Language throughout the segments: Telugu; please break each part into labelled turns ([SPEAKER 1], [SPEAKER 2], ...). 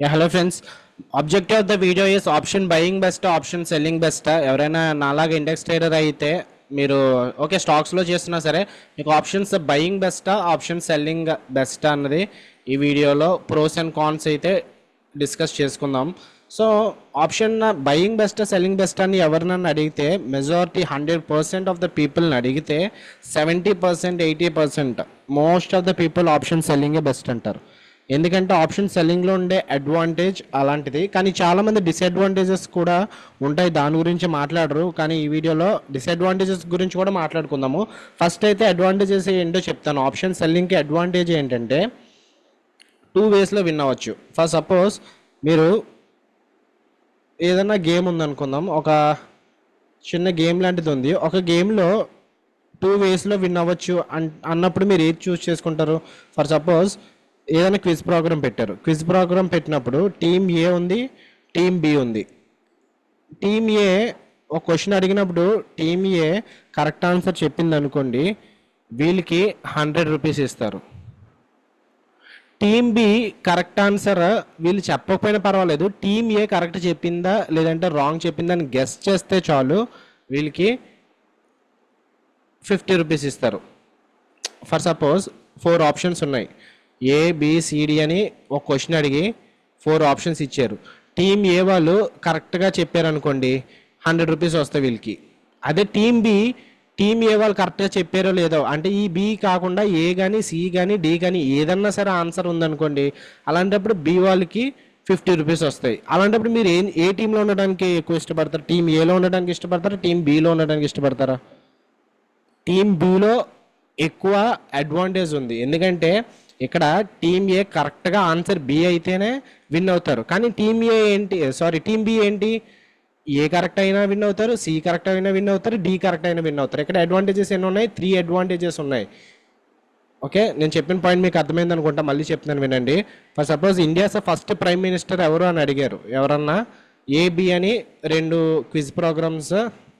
[SPEAKER 1] yeah hello friends objective of the video is option buying best option selling best ఎవరైనా నాలాగా ఇండెక్స్ ట్రేడర్ అయితే మీరు ఓకే స్టాక్స్లో చేస్తున్నా సరే మీకు ఆప్షన్స్ బయింగ్ బెస్టా ఆప్షన్ సెల్లింగ్ బెస్ట్ అన్నది ఈ వీడియోలో ప్రోస్ అండ్ కాన్స్ అయితే డిస్కస్ చేసుకుందాం so option buying best selling best అని ఎవరినన్నా అడిగితే majority hundred percent of the పీపుల్ని అడిగితే seventy percent eighty percent most of the people option సెల్లింగే బెస్ట్ అంటారు ఎందుకంటే ఆప్షన్ సెల్లింగ్లో ఉండే అడ్వాంటేజ్ అలాంటిది కానీ చాలామంది డిసడ్వాంటేజెస్ కూడా ఉంటాయి దాని గురించి మాట్లాడరు కానీ ఈ వీడియోలో డిసడ్వాంటేజెస్ గురించి కూడా మాట్లాడుకుందాము ఫస్ట్ అయితే అడ్వాంటేజెస్ ఏంటో చెప్తాను ఆప్షన్ సెల్లింగ్కి అడ్వాంటేజ్ ఏంటంటే టూ వేస్లో విన్ అవ్వచ్చు ఫర్ సపోజ్ మీరు ఏదైనా గేమ్ ఉందనుకుందాం ఒక చిన్న గేమ్ లాంటిది ఉంది ఒక గేమ్లో టూ వేస్లో విన్ అవ్వచ్చు అన్ అన్నప్పుడు మీరు ఏది చూస్ చేసుకుంటారు ఫర్ సపోజ్ ఏదైనా క్విజ్ ప్రోగ్రామ్ పెట్టారు క్విజ్ ప్రోగ్రామ్ పెట్టినప్పుడు టీమ్ ఏ ఉంది టీమ్ బి ఉంది టీమ్ ఏ ఒక క్వశ్చన్ అడిగినప్పుడు టీమ్ ఏ కరెక్ట్ ఆన్సర్ చెప్పింది అనుకోండి వీళ్ళకి హండ్రెడ్ రూపీస్ ఇస్తారు టీమ్ బి కరెక్ట్ ఆన్సర్ వీళ్ళు చెప్పకపోయినా పర్వాలేదు టీమ్ ఏ కరెక్ట్ చెప్పిందా లేదంటే రాంగ్ చెప్పిందా అని గెస్ చేస్తే చాలు వీళ్ళకి ఫిఫ్టీ రూపీస్ ఇస్తారు ఫర్ సపోజ్ ఫోర్ ఆప్షన్స్ ఉన్నాయి ఏ బిసిడి అని ఒక క్వశ్చన్ అడిగి ఫోర్ ఆప్షన్స్ ఇచ్చారు టీమ్ ఏ వాళ్ళు కరెక్ట్గా చెప్పారనుకోండి హండ్రెడ్ రూపీస్ వస్తాయి వీళ్ళకి అదే టీమ్ బి టీమ్ ఏ వాళ్ళు కరెక్ట్గా చెప్పారో లేదో అంటే ఈ బి కాకుండా ఏ కానీ సి కానీ డి కానీ ఏదన్నా సరే ఆన్సర్ ఉందనుకోండి అలాంటప్పుడు బి వాళ్ళకి ఫిఫ్టీ రూపీస్ వస్తాయి అలాంటప్పుడు మీరు ఏ ఏ టీంలో ఉండడానికి ఎక్కువ ఇష్టపడతారు టీం ఏలో ఉండడానికి ఇష్టపడతారా టీం బిలో ఉండడానికి ఇష్టపడతారా టీమ్ బిలో ఎక్కువ అడ్వాంటేజ్ ఉంది ఎందుకంటే ఇక్కడ టీమ్ ఏ కరెక్ట్గా ఆన్సర్ బి అయితేనే విన్ అవుతారు కానీ టీమ్ ఏ ఏంటి సారీ టీమ్ బి ఏంటి ఏ కరెక్ట్ అయినా విన్ అవుతారు సి కరెక్ట్ అయినా విన్ అవుతారు డి కరెక్ట్ అయినా విన్ అవుతారు ఇక్కడ అడ్వాంటేజెస్ ఎన్ని ఉన్నాయి త్రీ అడ్వాంటేజెస్ ఉన్నాయి ఓకే నేను చెప్పిన పాయింట్ మీకు అర్థమైంది అనుకుంటా మళ్ళీ చెప్తున్నాను వినండి for suppose India's first prime minister ఎవరు అని అడిగారు ఎవరన్నా ఏబి అని రెండు క్విజ్ ప్రోగ్రామ్స్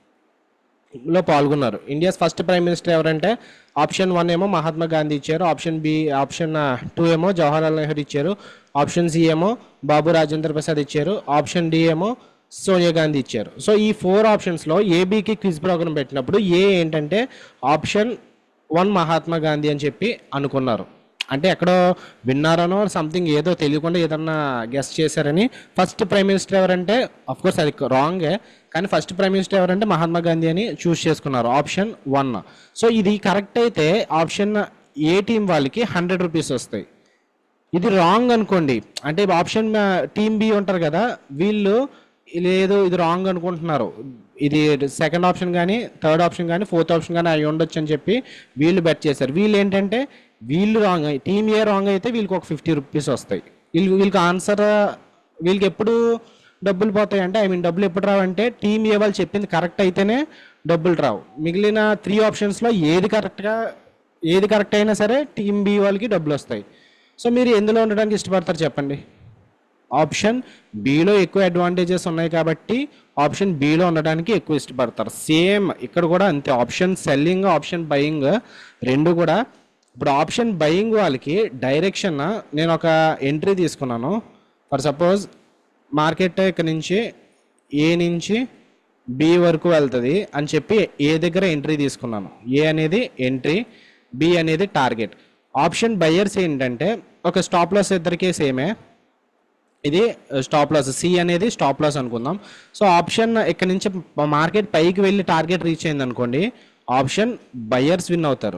[SPEAKER 1] లో పాల్గొన్నారు ఇండియాస్ ఫస్ట్ ప్రైమ్ మినిస్టర్ ఎవరంటే ఆప్షన్ వన్ ఏమో మహాత్మా గాంధీ ఇచ్చారు ఆప్షన్ బి ఆప్షన్ టూ ఏమో జవహర్లాల్ నెహ్రూ ఇచ్చారు ఆప్షన్ సి ఏమో బాబు రాజేంద్ర ప్రసాద్ ఇచ్చారు ఆప్షన్ డి ఏమో సోనియా గాంధీ ఇచ్చారు సో ఈ ఫోర్ ఆప్షన్స్లో ఏబీకి క్విజ్ ప్రోగ్రామ్ పెట్టినప్పుడు ఏ ఏంటంటే ఆప్షన్ వన్ మహాత్మా గాంధీ అని చెప్పి అనుకున్నారు అంటే ఎక్కడో విన్నారనో సంథింగ్ ఏదో తెలియకుండా ఏదన్నా గెస్ట్ చేశారని ఫస్ట్ ప్రైమ్ మినిస్టర్ ఎవరంటే కోర్స్ అది రాంగే కానీ ఫస్ట్ ప్రైమ్ మినిస్టర్ ఎవరంటే మహాత్మా గాంధీ అని చూస్ చేసుకున్నారు ఆప్షన్ వన్ సో ఇది కరెక్ట్ అయితే ఆప్షన్ ఏ టీం వాళ్ళకి హండ్రెడ్ రూపీస్ వస్తాయి ఇది రాంగ్ అనుకోండి అంటే ఆప్షన్ టీమ్ బి ఉంటారు కదా వీళ్ళు లేదు ఇది రాంగ్ అనుకుంటున్నారు ఇది సెకండ్ ఆప్షన్ కానీ థర్డ్ ఆప్షన్ కానీ ఫోర్త్ ఆప్షన్ కానీ అవి ఉండొచ్చు అని చెప్పి వీళ్ళు బెట్ చేశారు వీళ్ళు ఏంటంటే వీళ్ళు రాంగ్ టీమ్ ఏ రాంగ్ అయితే వీళ్ళకి ఒక ఫిఫ్టీ రూపీస్ వస్తాయి వీళ్ళు వీళ్ళకి ఆన్సర్ వీళ్ళకి ఎప్పుడు డబ్బులు పోతాయి అంటే ఐ మీన్ డబ్బులు ఎప్పుడు రావంటే టీమ్ ఏ వాళ్ళు చెప్పింది కరెక్ట్ అయితేనే డబ్బులు రావు మిగిలిన త్రీ ఆప్షన్స్లో ఏది కరెక్ట్గా ఏది కరెక్ట్ అయినా సరే టీమ్ బి వాళ్ళకి డబ్బులు వస్తాయి సో మీరు ఎందులో ఉండడానికి ఇష్టపడతారు చెప్పండి ఆప్షన్ బిలో ఎక్కువ అడ్వాంటేజెస్ ఉన్నాయి కాబట్టి ఆప్షన్ బిలో ఉండడానికి ఎక్కువ ఇష్టపడతారు సేమ్ ఇక్కడ కూడా అంతే ఆప్షన్ సెల్లింగ్ ఆప్షన్ బయింగ్ రెండు కూడా ఇప్పుడు ఆప్షన్ బయింగ్ వాళ్ళకి డైరెక్షన్ నేను ఒక ఎంట్రీ తీసుకున్నాను ఫర్ సపోజ్ మార్కెట్ ఇక్కడ నుంచి ఏ నుంచి బి వరకు వెళ్తుంది అని చెప్పి ఏ దగ్గర ఎంట్రీ తీసుకున్నాను ఏ అనేది ఎంట్రీ బి అనేది టార్గెట్ ఆప్షన్ బయ్యర్స్ ఏంటంటే ఒక స్టాప్ లాస్ ఇద్దరికీ సేమే ఇది స్టాప్ లాస్ సి అనేది స్టాప్ లాస్ అనుకుందాం సో ఆప్షన్ ఇక్కడ నుంచి మార్కెట్ పైకి వెళ్ళి టార్గెట్ రీచ్ అయింది అనుకోండి ఆప్షన్ బయ్యర్స్ విన్ అవుతారు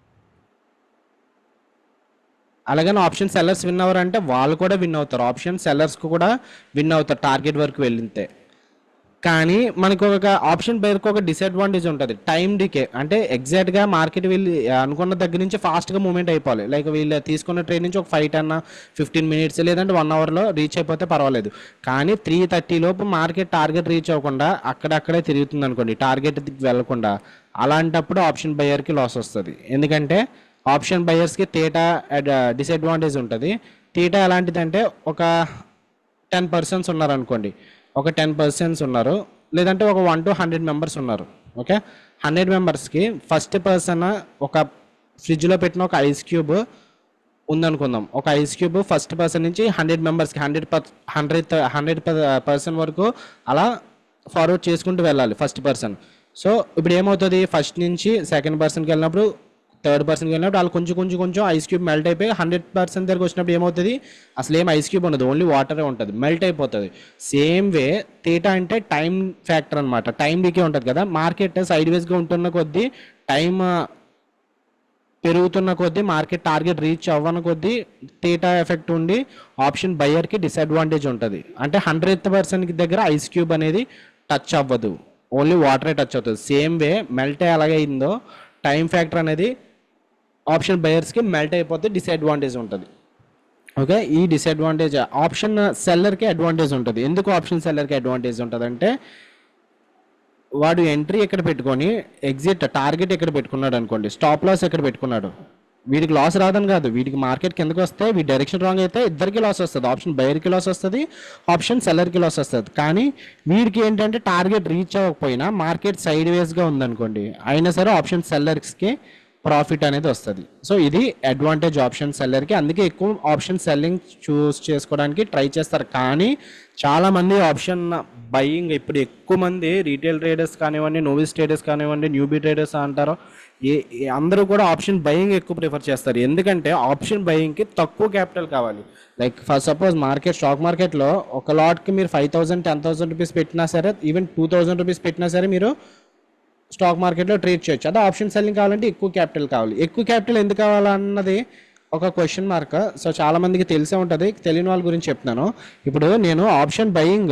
[SPEAKER 1] అలాగని ఆప్షన్ సెల్లర్స్ విన్ అవ్వరు అంటే వాళ్ళు కూడా విన్ అవుతారు ఆప్షన్ సెల్లర్స్కి కూడా విన్ అవుతారు టార్గెట్ వరకు వెళ్ళితే కానీ మనకు ఒక ఆప్షన్ బయర్కి ఒక డిసడ్వాంటేజ్ ఉంటుంది టైం డికే అంటే ఎగ్జాక్ట్గా మార్కెట్ వెళ్ళి అనుకున్న దగ్గర నుంచి ఫాస్ట్గా మూవ్మెంట్ అయిపోవాలి లైక్ వీళ్ళు తీసుకున్న ట్రైన్ నుంచి ఒక ఫైవ్ అన్న ఫిఫ్టీన్ మినిట్స్ లేదంటే వన్ అవర్లో రీచ్ అయిపోతే పర్వాలేదు కానీ త్రీ థర్టీ లోపు మార్కెట్ టార్గెట్ రీచ్ అవ్వకుండా అక్కడక్కడే తిరుగుతుంది అనుకోండి టార్గెట్ వెళ్లకుండా అలాంటప్పుడు ఆప్షన్ బయర్కి లాస్ వస్తుంది ఎందుకంటే ఆప్షన్ బయర్స్కి తేటా డిసడ్వాంటేజ్ ఉంటుంది తీటా ఎలాంటిదంటే ఒక టెన్ పర్సన్స్ ఉన్నారు అనుకోండి ఒక టెన్ పర్సన్స్ ఉన్నారు లేదంటే ఒక వన్ టు హండ్రెడ్ మెంబర్స్ ఉన్నారు ఓకే హండ్రెడ్ మెంబర్స్కి ఫస్ట్ పర్సన్ ఒక ఫ్రిడ్జ్లో పెట్టిన ఒక ఐస్ క్యూబ్ ఉందనుకుందాం ఒక ఐస్ క్యూబ్ ఫస్ట్ పర్సన్ నుంచి హండ్రెడ్ మెంబర్స్కి hundred per hundred hundred person వరకు అలా ఫార్వర్డ్ చేసుకుంటూ వెళ్ళాలి ఫస్ట్ పర్సన్ సో ఇప్పుడు ఏమవుతుంది ఫస్ట్ నుంచి సెకండ్ పర్సన్కి వెళ్ళినప్పుడు థర్డ్ పర్సన్కి వెళ్ళినప్పుడు వాళ్ళు కొంచెం కొంచెం కొంచెం ఐస్ క్యూబ్ మెల్ట్ అయిపోయి హండ్రెడ్ పర్సెంట్ దగ్గరకు వచ్చినప్పుడు ఏమవుతుంది అసలు ఏం ఐస్ క్యూబ్ ఉండదు ఓన్లీ వాటరే ఉంటుంది మెల్ట్ అయిపోతుంది సేమ్ వే తేటా అంటే టైం ఫ్యాక్టర్ అనమాట టైం డికే ఉంటుంది కదా మార్కెట్ సైడ్ వేస్గా ఉంటున్న కొద్దీ టైం పెరుగుతున్న కొద్దీ మార్కెట్ టార్గెట్ రీచ్ అవ్వని కొద్దీ తేటా ఎఫెక్ట్ ఉండి ఆప్షన్ బయ్యర్కి డిసడ్వాంటేజ్ ఉంటుంది అంటే హండ్రెడ్ పర్సెంట్ దగ్గర ఐస్ క్యూబ్ అనేది టచ్ అవ్వదు ఓన్లీ వాటరే టచ్ అవుతుంది సేమ్ వే మెల్ట్ ఎలాగ అయిందో టైం ఫ్యాక్టర్ అనేది ఆప్షన్ బయర్స్కి మెల్ట్ అయిపోతే డిసడ్వాంటేజ్ ఉంటుంది ఓకే ఈ డిసడ్వాంటేజ్ ఆప్షన్ సెల్లర్కి అడ్వాంటేజ్ ఉంటుంది ఎందుకు ఆప్షన్ సెల్లర్కి అడ్వాంటేజ్ ఉంటుంది అంటే వాడు ఎంట్రీ ఎక్కడ పెట్టుకొని ఎగ్జిట్ టార్గెట్ ఎక్కడ పెట్టుకున్నాడు అనుకోండి స్టాప్ లాస్ ఎక్కడ పెట్టుకున్నాడు వీడికి లాస్ రాదని కాదు వీడికి మార్కెట్ కిందకి వస్తే వీడి డైరెక్షన్ రాంగ్ అయితే ఇద్దరికి లాస్ వస్తుంది ఆప్షన్ బయర్కి లాస్ వస్తుంది ఆప్షన్ సెల్లర్కి లాస్ వస్తుంది కానీ వీడికి ఏంటంటే టార్గెట్ రీచ్ అవ్వకపోయినా మార్కెట్ సైడ్ వేస్గా ఉందనుకోండి అయినా సరే ఆప్షన్ సెల్లర్స్కి ప్రాఫిట్ అనేది వస్తుంది సో ఇది అడ్వాంటేజ్ ఆప్షన్ సెల్లర్కి అందుకే ఎక్కువ ఆప్షన్ సెల్లింగ్ చూస్ చేసుకోవడానికి ట్రై చేస్తారు కానీ చాలామంది ఆప్షన్ బయింగ్ ఇప్పుడు ఎక్కువ మంది రీటైల్ ట్రేడర్స్ కానివ్వండి నోవిస్ ట్రేడర్స్ కానివ్వండి న్యూబీ ట్రేడర్స్ అంటారో ఏ ఏ- అందరూ కూడా ఆప్షన్ బయింగ్ ఎక్కువ ప్రిఫర్ చేస్తారు ఎందుకంటే ఆప్షన్ బయింగ్కి తక్కువ క్యాపిటల్ కావాలి like for suppose market stock మార్కెట్లో ఒక లాట్కి మీరు five thousand ten thousand rupees పెట్టినా సరే ఈవెన్ టూ థౌసండ్ రూపీస్ పెట్టినా సరే మీరు స్టాక్ మార్కెట్లో ట్రేడ్ చేయొచ్చు అదే ఆప్షన్ సెల్లింగ్ కావాలంటే ఎక్కువ క్యాపిటల్ కావాలి ఎక్కువ క్యాపిటల్ ఎందుకు కావాలన్నది ఒక క్వశ్చన్ మార్క్ సో చాలా మందికి తెలిసే ఉంటుంది తెలియని వాళ్ళ గురించి చెప్తున్నాను ఇప్పుడు నేను ఆప్షన్ బయింగ్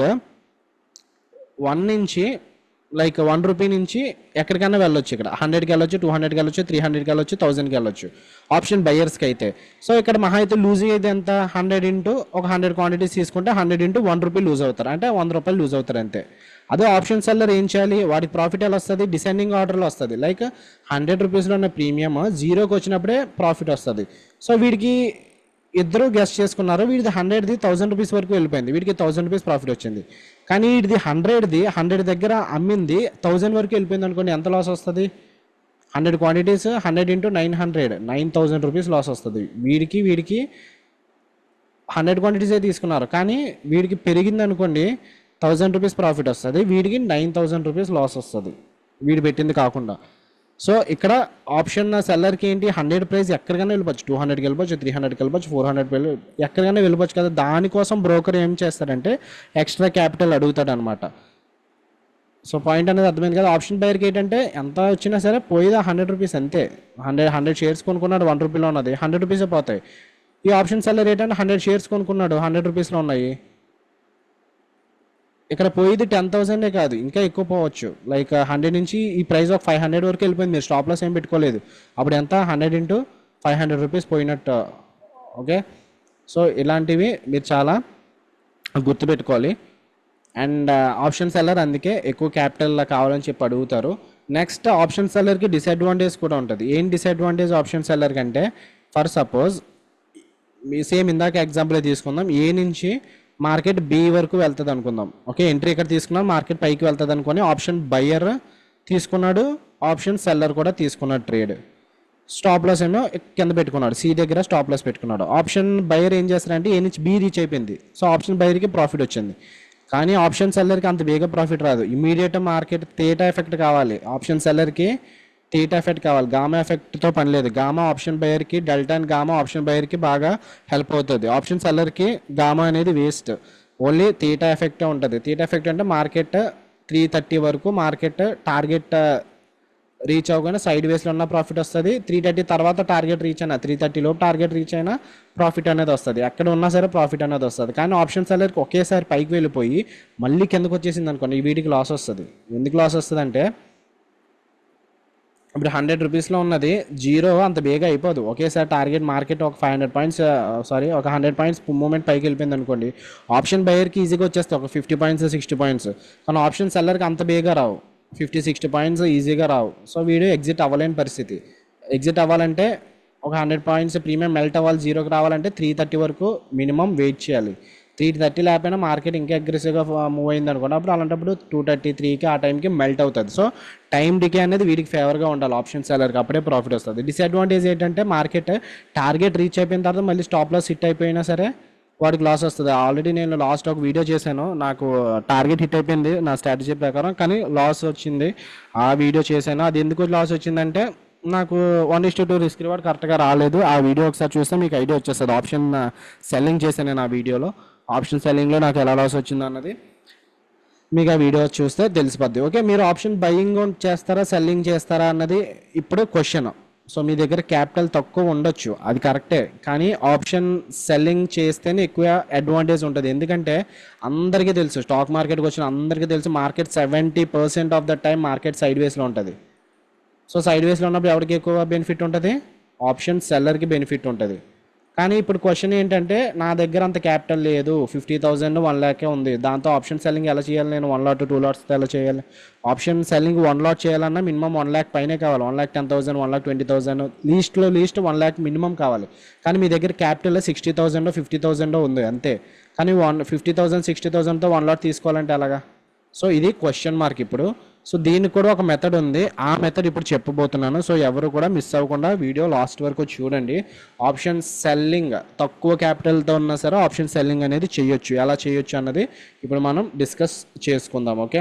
[SPEAKER 1] వన్ నుంచి లైక్ వన్ రూపీ నుంచి ఎక్కడికైనా వెళ్ళొచ్చు ఇక్కడ హండ్రెడ్కి వెళ్ళొచ్చు టూ హండ్రెడ్కి వెళ్ళొచ్చు త్రీ హండ్రెడ్కి వెళ్ళొచ్చు థౌసండ్కి వెళ్ళొచ్చు ఆప్షన్ బయర్స్కి అయితే సో ఇక్కడ మహా అయితే లూజ్ అయ్యేది ఎంత హండ్రెడ్ ఇంటూ ఒక హండ్రెడ్ క్వాంటిటీస్ తీసుకుంటే hundred into one rupee lose అవుతారు అంటే వంద రూపాయలు లూజ్ అవుతారు అంతే అదే ఆప్షన్ సెల్లర్ ఏం చేయాలి వాడికి ప్రాఫిట్ ఎలా వస్తుంది డిసెండింగ్ ఆర్డర్లో వస్తుంది లైక్ హండ్రెడ్ రూపీస్లో ఉన్న ప్రీమియం జీరోకి వచ్చినప్పుడే ప్రాఫిట్ వస్తుంది సో వీడికి ఇద్దరు గెస్ట్ చేసుకున్నారు వీడిది హండ్రెడ్ది థౌసండ్ రూపీస్ వరకు వెళ్ళిపోయింది వీడికి థౌసండ్ రూపీస్ ప్రాఫిట్ వచ్చింది కానీ వీడిది హండ్రెడ్ది హండ్రెడ్ దగ్గర అమ్మింది థౌసండ్ వరకు వెళ్ళిపోయింది అనుకోండి ఎంత లాస్ వస్తుంది hundred quantities hundred into nine hundred nine thousand rupees loss వస్తుంది వీడికి వీడికి హండ్రెడ్ క్వాంటిటీసే తీసుకున్నారు కానీ వీడికి పెరిగింది అనుకోండి థౌజండ్ రూపీస్ ప్రాఫిట్ వస్తుంది వీడికి నైన్ థౌజండ్ రూపీస్ లాస్ వస్తుంది వీడు పెట్టింది కాకుండా సో ఇక్కడ ఆప్షన్ సెల్లర్కి ఏంటి హండ్రెడ్ ప్రైస్ ఎక్కడికైనా వెళ్ళిపోవచ్చు టూ హండ్రెడ్కి వెళ్ళిపోవచ్చు త్రీ హండ్రెడ్కి వెళ్ళిపోవచ్చు ఫోర్ హండ్రెడ్కి వెళ్ళి ఎక్కడికైనా వెళ్ళిపోవచ్చు కదా దానికోసం బ్రోకర్ ఏం చేస్తాడంటే ఎక్స్ట్రా క్యాపిటల్ అడుగుతాడు అనమాట సో పాయింట్ అనేది అర్థమైంది కదా ఆప్షన్ బయర్కి ఏంటంటే ఎంత వచ్చినా సరే పోయేది హండ్రెడ్ రూపీస్ అంతే హండ్రెడ్ హండ్రెడ్ షేర్స్ కొనుక్కున్నాడు వన్ రూపీలో ఉన్నది హండ్రెడ్ రూపీసే పోతాయి ఈ ఆప్షన్ సెల్లర్ ఏంటంటే హండ్రెడ్ షేర్స్ కొనుక్కున్నాడు హండ్రెడ్ రూపీస్లో ఉన్నాయి ఇక్కడ పోయేది టెన్ థౌసండే కాదు ఇంకా ఎక్కువ పోవచ్చు లైక్ హండ్రెడ్ నుంచి ఈ ప్రైస్ ఒక ఫైవ్ హండ్రెడ్ వరకు వెళ్ళిపోయింది మీరు స్టాప్ లాస్ ఏం పెట్టుకోలేదు అప్పుడు ఎంత hundred into five hundred rupees పోయినట్టు ఓకే సో ఇలాంటివి మీరు చాలా గుర్తుపెట్టుకోవాలి అండ్ ఆప్షన్ సెల్లర్ అందుకే ఎక్కువ క్యాపిటల్ కావాలని చెప్పి అడుగుతారు నెక్స్ట్ ఆప్షన్ సెల్లర్కి డిసడ్వాంటేజ్ కూడా ఉంటుంది ఏం డిసడ్వాంటేజ్ ఆప్షన్ సెల్లర్ కంటే ఫర్ సపోజ్ మీ సేమ్ ఇందాక ఎగ్జాంపుల్ తీసుకుందాం ఏ నుంచి మార్కెట్ బి వరకు వెళ్తుంది అనుకుందాం ఓకే ఎంట్రీ ఇక్కడ తీసుకున్నాం మార్కెట్ పైకి వెళ్తుంది అనుకొని ఆప్షన్ బయ్యర్ తీసుకున్నాడు ఆప్షన్ సెల్లర్ కూడా తీసుకున్నాడు ట్రేడ్ స్టాప్ లాస్ ఏమో కింద పెట్టుకున్నాడు సి దగ్గర స్టాప్ లాస్ పెట్టుకున్నాడు ఆప్షన్ బయర్ ఏం చేస్తారంటే ఏ నుంచి బి రీచ్ అయిపోయింది సో ఆప్షన్ బయర్కి ప్రాఫిట్ వచ్చింది కానీ ఆప్షన్ సెల్లర్కి అంత బేగా ప్రాఫిట్ రాదు ఇమీడియట్ మార్కెట్ తేటా ఎఫెక్ట్ కావాలి ఆప్షన్ సెల్లర్కి థీటా ఎఫెక్ట్ కావాలి గామా ఎఫెక్ట్తో పని లేదు గామా ఆప్షన్ బయర్కి డెల్టా అండ్ గామా ఆప్షన్ బయర్కి బాగా హెల్ప్ అవుతుంది ఆప్షన్ సెల్లర్కి గామా అనేది వేస్ట్ ఓన్లీ థీటా ఎఫెక్టే ఉంటుంది థీటా ఎఫెక్ట్ అంటే మార్కెట్ త్రీ థర్టీ వరకు మార్కెట్ టార్గెట్ రీచ్ అవ్వగానే సైడ్ వేస్లో ఉన్న ప్రాఫిట్ వస్తుంది త్రీ థర్టీ తర్వాత టార్గెట్ రీచ్ అయినా త్రీ థర్టీ లోపు టార్గెట్ రీచ్ అయినా ప్రాఫిట్ అనేది వస్తుంది ఎక్కడ ఉన్నా సరే ప్రాఫిట్ అనేది వస్తుంది కానీ ఆప్షన్ సెల్లర్కి ఒకేసారి పైకి వెళ్ళిపోయి మళ్ళీ కిందకు వచ్చేసింది అనుకోండి ఈ వీటికి లాస్ వస్తుంది ఎందుకు లాస్ వస్తుంది అంటే ఇప్పుడు హండ్రెడ్ రూపీస్లో ఉన్నది జీరో అంత బేగా అయిపోదు ఒకేసారి టార్గెట్ మార్కెట్ ఒక ఫైవ్ హండ్రెడ్ పాయింట్స్ సారీ ఒక హండ్రెడ్ పాయింట్స్ మూమెంట్ పైకి వెళ్ళిపోయింది అనుకోండి ఆప్షన్ బయర్కి ఈజీగా వచ్చేస్తాయి ఒక ఫిఫ్టీ పాయింట్స్ సిక్స్టీ పాయింట్స్ కానీ ఆప్షన్ సెల్లర్కి అంత బేగా రావు ఫిఫ్టీ సిక్స్టీ పాయింట్స్ ఈజీగా రావు సో వీడు ఎగ్జిట్ అవ్వలేని పరిస్థితి ఎగ్జిట్ అవ్వాలంటే ఒక హండ్రెడ్ పాయింట్స్ ప్రీమియం మెల్ట్ అవ్వాలి జీరోకి రావాలంటే త్రీ థర్టీ వరకు మినిమం వెయిట్ చేయాలి త్రీ థర్టీ లేకపోయినా మార్కెట్ ఇంకా అగ్రెసివ్గా మూవ్ అయింది అనుకోండి అప్పుడు అలాంటప్పుడు టూ థర్టీ త్రీకి ఆ టైంకి మెల్ట్ అవుతుంది సో టైం డికే అనేది వీడికి ఫేవర్గా ఉండాలి ఆప్షన్ సెల్లర్కి అప్పుడే ప్రాఫిట్ వస్తుంది డిసడ్వాంటేజ్ ఏంటంటే మార్కెట్ టార్గెట్ రీచ్ అయిపోయిన తర్వాత మళ్ళీ స్టాప్ లాస్ హిట్ అయిపోయినా సరే వాడికి లాస్ వస్తుంది ఆల్రెడీ నేను లాస్ట్ ఒక వీడియో చేశాను నాకు టార్గెట్ హిట్ అయిపోయింది నా స్ట్రాటజీ ప్రకారం కానీ లాస్ వచ్చింది ఆ వీడియో చేశాను అది ఎందుకు లాస్ వచ్చిందంటే నాకు one is two risk reward కరెక్ట్గా రాలేదు ఆ వీడియో ఒకసారి చూస్తే మీకు ఐడియా వచ్చేస్తుంది ఆప్షన్ సెల్లింగ్ చేశాను నేను ఆ వీడియోలో ఆప్షన్ సెల్లింగ్లో నాకు ఎలా లాస్ వచ్చింది అన్నది మీకు ఆ వీడియో చూస్తే తెలిసిపోద్ది ఓకే మీరు ఆప్షన్ బయింగ్ చేస్తారా సెల్లింగ్ చేస్తారా అన్నది ఇప్పుడు క్వశ్చన్ సో మీ దగ్గర క్యాపిటల్ తక్కువ ఉండొచ్చు అది కరెక్టే కానీ ఆప్షన్ సెల్లింగ్ చేస్తేనే ఎక్కువ అడ్వాంటేజ్ ఉంటుంది ఎందుకంటే అందరికీ తెలుసు స్టాక్ మార్కెట్కి వచ్చిన అందరికీ తెలుసు market seventy percent of the time market side వేస్లో ఉంటుంది సో సైడ్ వేస్లో ఉన్నప్పుడు ఎవరికి ఎక్కువ బెనిఫిట్ ఉంటుంది ఆప్షన్ సెల్లర్కి బెనిఫిట్ ఉంటుంది కానీ ఇప్పుడు క్వశ్చన్ ఏంటంటే నా దగ్గర అంత క్యాపిటల్ లేదు ఫిఫ్టీ థౌసండ్ వన్ ల్యాకే ఉంది దాంతో ఆప్షన్ సెల్లింగ్ ఎలా చేయాలి నేను వన్ లాట్ టూ లాట్స్ ఎలా చేయాలి ఆప్షన్ సెల్లింగ్ వన్ లాట్ చేయాలన్నా మినిమం వన్ ల్యాక్ పైనే కావాలి one lakh ten thousand one lakh twenty thousand లీస్ట్లో లీస్ట్ వన్ ల్యాక్ మినిమం కావాలి కానీ మీ దగ్గర capital sixty thousand fifty thousand ఉంది అంతే కానీ వన్ ఫిఫ్టీ థౌసండ్ సిక్స్టీ థౌసండ్తో వన్ లాట్ తీసుకోవాలంటే ఎలాగా సో ఇది క్వశ్చన్ మార్క్ ఇప్పుడు సో దీనికి కూడా ఒక మెథడ్ ఉంది ఆ మెథడ్ ఇప్పుడు చెప్పబోతున్నాను సో ఎవరు కూడా మిస్ అవ్వకుండా వీడియో లాస్ట్ వరకు చూడండి ఆప్షన్ సెల్లింగ్ తక్కువ క్యాపిటల్తో ఉన్నా సరే ఆప్షన్ సెల్లింగ్ అనేది చేయొచ్చు ఎలా చేయొచ్చు అన్నది ఇప్పుడు మనం డిస్కస్ చేసుకుందాం ఓకే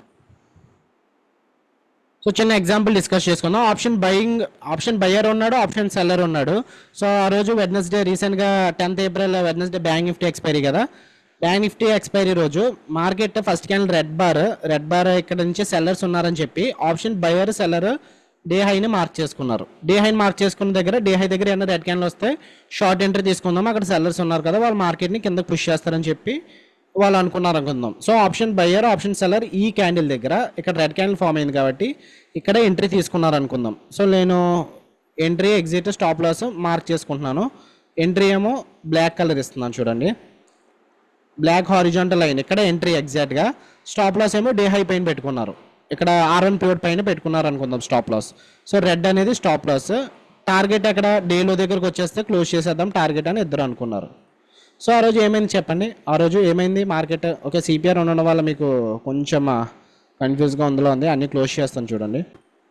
[SPEAKER 1] సో చిన్న ఎగ్జాంపుల్ డిస్కస్ చేసుకుందాం ఆప్షన్ బయింగ్ ఆప్షన్ బయ్యర్ ఉన్నాడు ఆప్షన్ సెల్లర్ ఉన్నాడు సో ఆ రోజు వెడ్నెస్డే రీసెంట్గా tenth April Wednesday bank Nifty expiry కదా బ్యాంక్ నిఫ్టీ ఎక్స్పైరీ రోజు market first candle red bar red bar ఇక్కడ నుంచి సెల్లర్స్ ఉన్నారని చెప్పి ఆప్షన్ బయర్ సెల్లర్ డే హైని మార్క్ చేసుకున్నారు డే హైని మార్క్ చేసుకున్న దగ్గర డే హై దగ్గర ఏమైనా రెడ్ క్యాండిల్ వస్తే షార్ట్ ఎంట్రీ తీసుకుందాం అక్కడ సెల్లర్స్ ఉన్నారు కదా వాళ్ళు మార్కెట్ని కింద పుష్ చేస్తారని చెప్పి వాళ్ళు అనుకున్నారు అనుకుందాం so option buyer option seller ఈ క్యాండిల్ దగ్గర ఇక్కడ రెడ్ క్యాండిల్ ఫామ్ అయింది కాబట్టి ఇక్కడ ఎంట్రీ తీసుకున్నారు అనుకుందాం సో నేను entry exit stop loss mark చేసుకుంటున్నాను ఎంట్రీ ఏమో బ్లాక్ కలర్ ఇస్తున్నాను చూడండి బ్లాక్ హారిజాంటల్ లైన్ ఇక్కడ ఎంట్రీ ఎగ్జాక్ట్గా స్టాప్ లాస్ ఏమో డే హై పైన పెట్టుకున్నారు ఇక్కడ ఆర్ఎన్ పివట్ పైన పెట్టుకున్నారు అనుకుందాం స్టాప్ లాస్ సో రెడ్ అనేది స్టాప్ లాస్ టార్గెట్ అక్కడ డేలో దగ్గరకు వచ్చేస్తే క్లోజ్ చేసేద్దాం టార్గెట్ అని ఇద్దరు అనుకున్నారు సో ఆ రోజు ఏమైంది చెప్పండి ఆ రోజు ఏమైంది మార్కెట్ ఓకే సిపిఆర్ ఉండడం వల్ల మీకు కొంచెం కన్ఫ్యూజ్గా ఉందిలో ఉంది అన్ని క్లోజ్ చేస్తాను చూడండి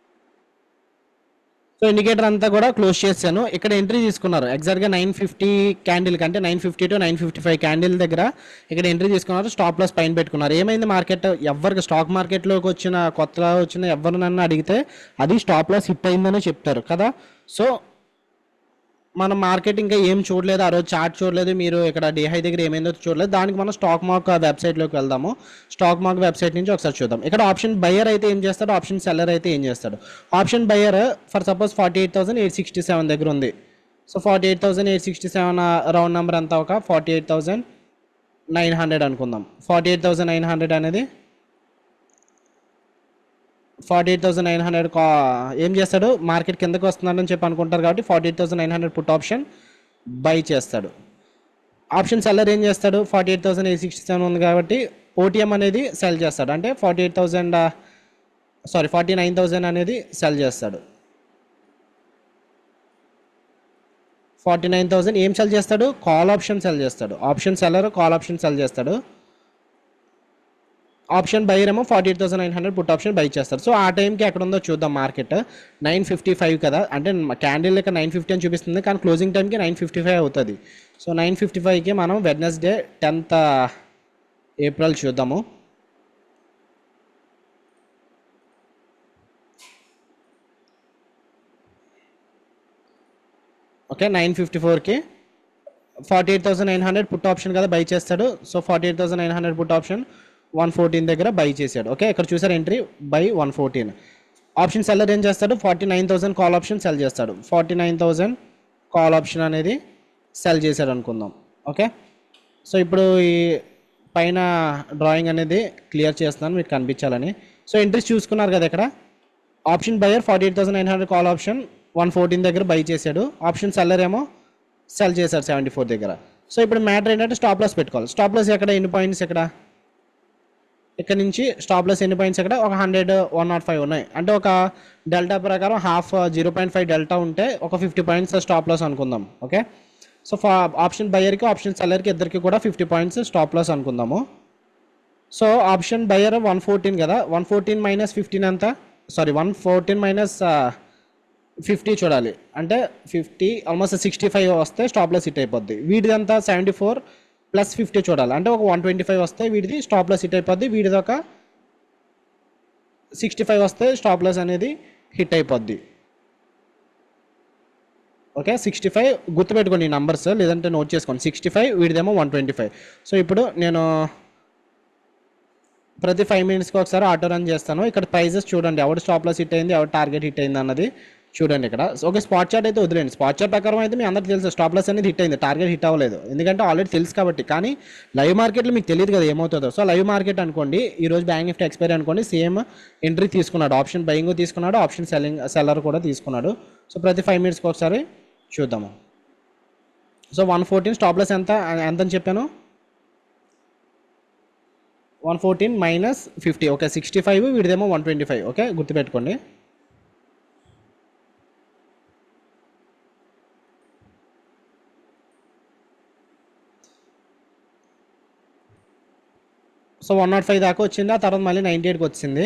[SPEAKER 1] సో ఇండికేటర్ అంతా కూడా క్లోజ్ చేశాను ఇక్కడ ఎంట్రీ తీసుకున్నారు ఎగ్జాక్ట్గా నైన్ ఫిఫ్టీ క్యాండిల్ కంటే nine fifty to nine fifty five candle దగ్గర ఇక్కడ ఎంట్రీ తీసుకున్నారు స్టాప్ లాస్ పైన పెట్టుకున్నారు ఏమైంది మార్కెట్ ఎవరికి స్టాక్ మార్కెట్లోకి వచ్చిన కొత్తగా వచ్చిన ఎవరినన్నా అడిగితే అది స్టాప్ లాస్ హిట్ అయిందనే చెప్తారు కదా సో మనం మార్కెట్ ఇంకా ఏం చూడలేదు ఆ రోజు చార్ట్ చూడలేదు మీరు ఇక్కడ డే హై దగ్గర ఏమైందో చూడలేదు దానికి మనం స్టాక్ మార్క్ వెబ్సైట్లోకి వెళ్దాము స్టాక్ మార్క్ వెబ్సైట్ నుంచి ఒకసారి చూద్దాం ఇక్కడ ఆప్షన్ బయర్ అయితే ఏం చేస్తాడు ఆప్షన్ సెల్లర్ అయితే ఏం చేస్తాడు option buyer for suppose forty eight thousand eight sixty seven దగ్గర ఉంది so forty eight thousand eight sixty seven round number అంతా ఒక forty eight thousand nine hundred అనుకుందాం forty eight thousand nine hundred అనేది forty eight thousand nine hundred కా ఏం చేస్తాడు మార్కెట్ కిందకి వస్తున్నాడని చెప్పి అనుకుంటారు కాబట్టి forty eight thousand nine hundred put option buy చేస్తాడు ఆప్షన్ సెల్లర్ ఏం చేస్తాడు forty eight thousand eight sixty seven ఉంది కాబట్టి ఓటీఎం అనేది సెల్ చేస్తాడు అంటే forty eight thousand sorry forty nine thousand అనేది సెల్ చేస్తాడు ఫార్టీ నైన్ థౌసండ్ ఏం సెల్ చేస్తాడు కాల్ ఆప్షన్ సెల్ చేస్తాడు option seller call option sell చేస్తాడు ఆప్షన్ బైర్ ఏమో forty eight thousand nine hundred put option buy చేస్తారు సో ఆ టైంకి ఎక్కడ ఉందో చూద్దాం మార్కెట్ నైన్ ఫిఫ్టీ ఫైవ్ కదా అంటే క్యాండిల్ లెక్క నైన్ ఫిఫ్టీ అని చూపిస్తుంది కానీ క్లోజింగ్ టైంకి నైన్ ఫిఫ్టీ ఫైవ్ అవుతుంది సో నైన్ ఫిఫ్టీ ఫైవ్కి మనం వెడ్నెస్డే టెన్త్ ఏప్రిల్ చూద్దాము ఓకే నైన్ ఫిఫ్టీ ఫోర్కి forty eight thousand nine hundred put option కదా బై చేస్తాడు so forty eight thousand nine hundred put option one fourteen దగ్గర బై చేశాడు ఓకే ఇక్కడ చూసారు entry buy one fourteen option seller ఏం చేస్తాడు forty nine thousand call option sell చేస్తాడు forty nine thousand call option అనేది సెల్ చేశాడు అనుకుందాం ఓకే సో ఇప్పుడు ఈ పైన డ్రాయింగ్ అనేది క్లియర్ చేస్తున్నాను మీకు కనిపించాలని సో ఎంట్రీస్ చూసుకున్నారు కదా ఇక్కడ option buyer forty eight thousand nine hundred call option one fourteen దగ్గర బై చేశాడు ఆప్షన్ సెల్లర్ ఏమో సెల్ చేశాడు సెవెంటీ ఫోర్ దగ్గర సో ఇప్పుడు మ్యాటర్ ఏంటంటే స్టాప్ లాస్ పెట్టుకోవాలి స్టాప్ లాస్ ఎక్కడ ఎన్ని పాయింట్స్ ఎక్కడ ఇక్కడ నుంచి స్టాప్ లాస్ ఎన్ని పాయింట్స్ ఎక్కడ ఒక హండ్రెడ్ వన్ నాట్ ఫైవ్ ఉన్నాయి అంటే ఒక డెల్టా ప్రకారం half zero point five delta ఉంటే ఒక ఫిఫ్టీ పాయింట్స్ స్టాప్ లాస్ అనుకుందాం ఓకే సో ఫా ఆప్షన్ బయర్కి ఆప్షన్ సెల్లర్కి ఇద్దరికి కూడా ఫిఫ్టీ పాయింట్స్ స్టాప్ లాస్ అనుకుందాము so option buyer one fourteen కదా వన్ ఫోర్టీన్ మైనస్ ఫిఫ్టీన్ ఎంత sorry one fourteen minus fifty చూడాలి అంటే ఫిఫ్టీ ఆల్మోస్ట్ సిక్స్టీ ఫైవ్ వస్తే స్టాప్ లాస్ హిట్ అయిపోద్ది వీడిది అంతా సెవెంటీ ఫోర్ ప్లస్ ఫిఫ్టీ చూడాలి అంటే ఒక వన్ ట్వంటీ ఫైవ్ వస్తే వీడిది స్టాప్ లాస్ హిట్ అయిపోద్ది వీడిది ఒక సిక్స్టీ ఫైవ్ వస్తే స్టాప్ లాస్ అనేది హిట్ అయిపోద్ది ఓకే సిక్స్టీ ఫైవ్ గుర్తుపెట్టుకోండి ఈ నంబర్స్ లేదంటే నోట్ చేసుకోండి సిక్స్టీ ఫైవ్ వీడిదేమో వన్ ట్వంటీ ఫైవ్ సో ఇప్పుడు నేను ప్రతి ఫైవ్ మినిట్స్కి ఒకసారి ఆటో రన్ చేస్తాను ఇక్కడ ప్రైజెస్ చూడండి ఎవడు స్టాప్ లాస్ హిట్ అయింది ఎవడు టార్గెట్ హిట్ అయింది అన్నది చూడండి ఇక్కడ సో ఓకే స్పాట్ చార్ట్ అయితే వదిలేండి స్పాట్ చార్ట్ ప్రకారం అయితే మీ అందరికీ తెలుసు స్టాప్ లాస్ అనేది హిట్ అయింది టార్గెట్ హిట్ అవ్వలేదు ఎందుకంటే ఆల్రెడీ తెలుసు కాబట్టి కానీ లైవ్ మార్కెట్లో మీకు తెలియదు కదా ఏమవుతుందో సో లైవ్ మార్కెట్ అనుకోండి ఈ రోజు బ్యాంక్ నిఫ్టీ ఎక్స్పైరీ అనుకోండి సేమ్ ఎంట్రీ తీసుకున్నాడు ఆప్షన్ బయింగ్ తీసుకున్నాడు ఆప్షన్ సెల్లింగ్ సెల్లర్ కూడా తీసుకున్నాడు సో ప్రతి ఫైవ్ మినిట్స్కి ఒకసారి చూద్దాము so one fourteen stop loss ఎంత ఎంత అని చెప్పాను one fourteen minus fifty okay sixty five వీడిదేమో వన్ ట్వంటీ ఫైవ్ ఓకే గుర్తుపెట్టుకోండి సో వన్ నాట్ ఫైవ్ దాకా వచ్చింది ఆ తర్వాత మళ్ళీ నైంటీ ఎయిట్కి వచ్చింది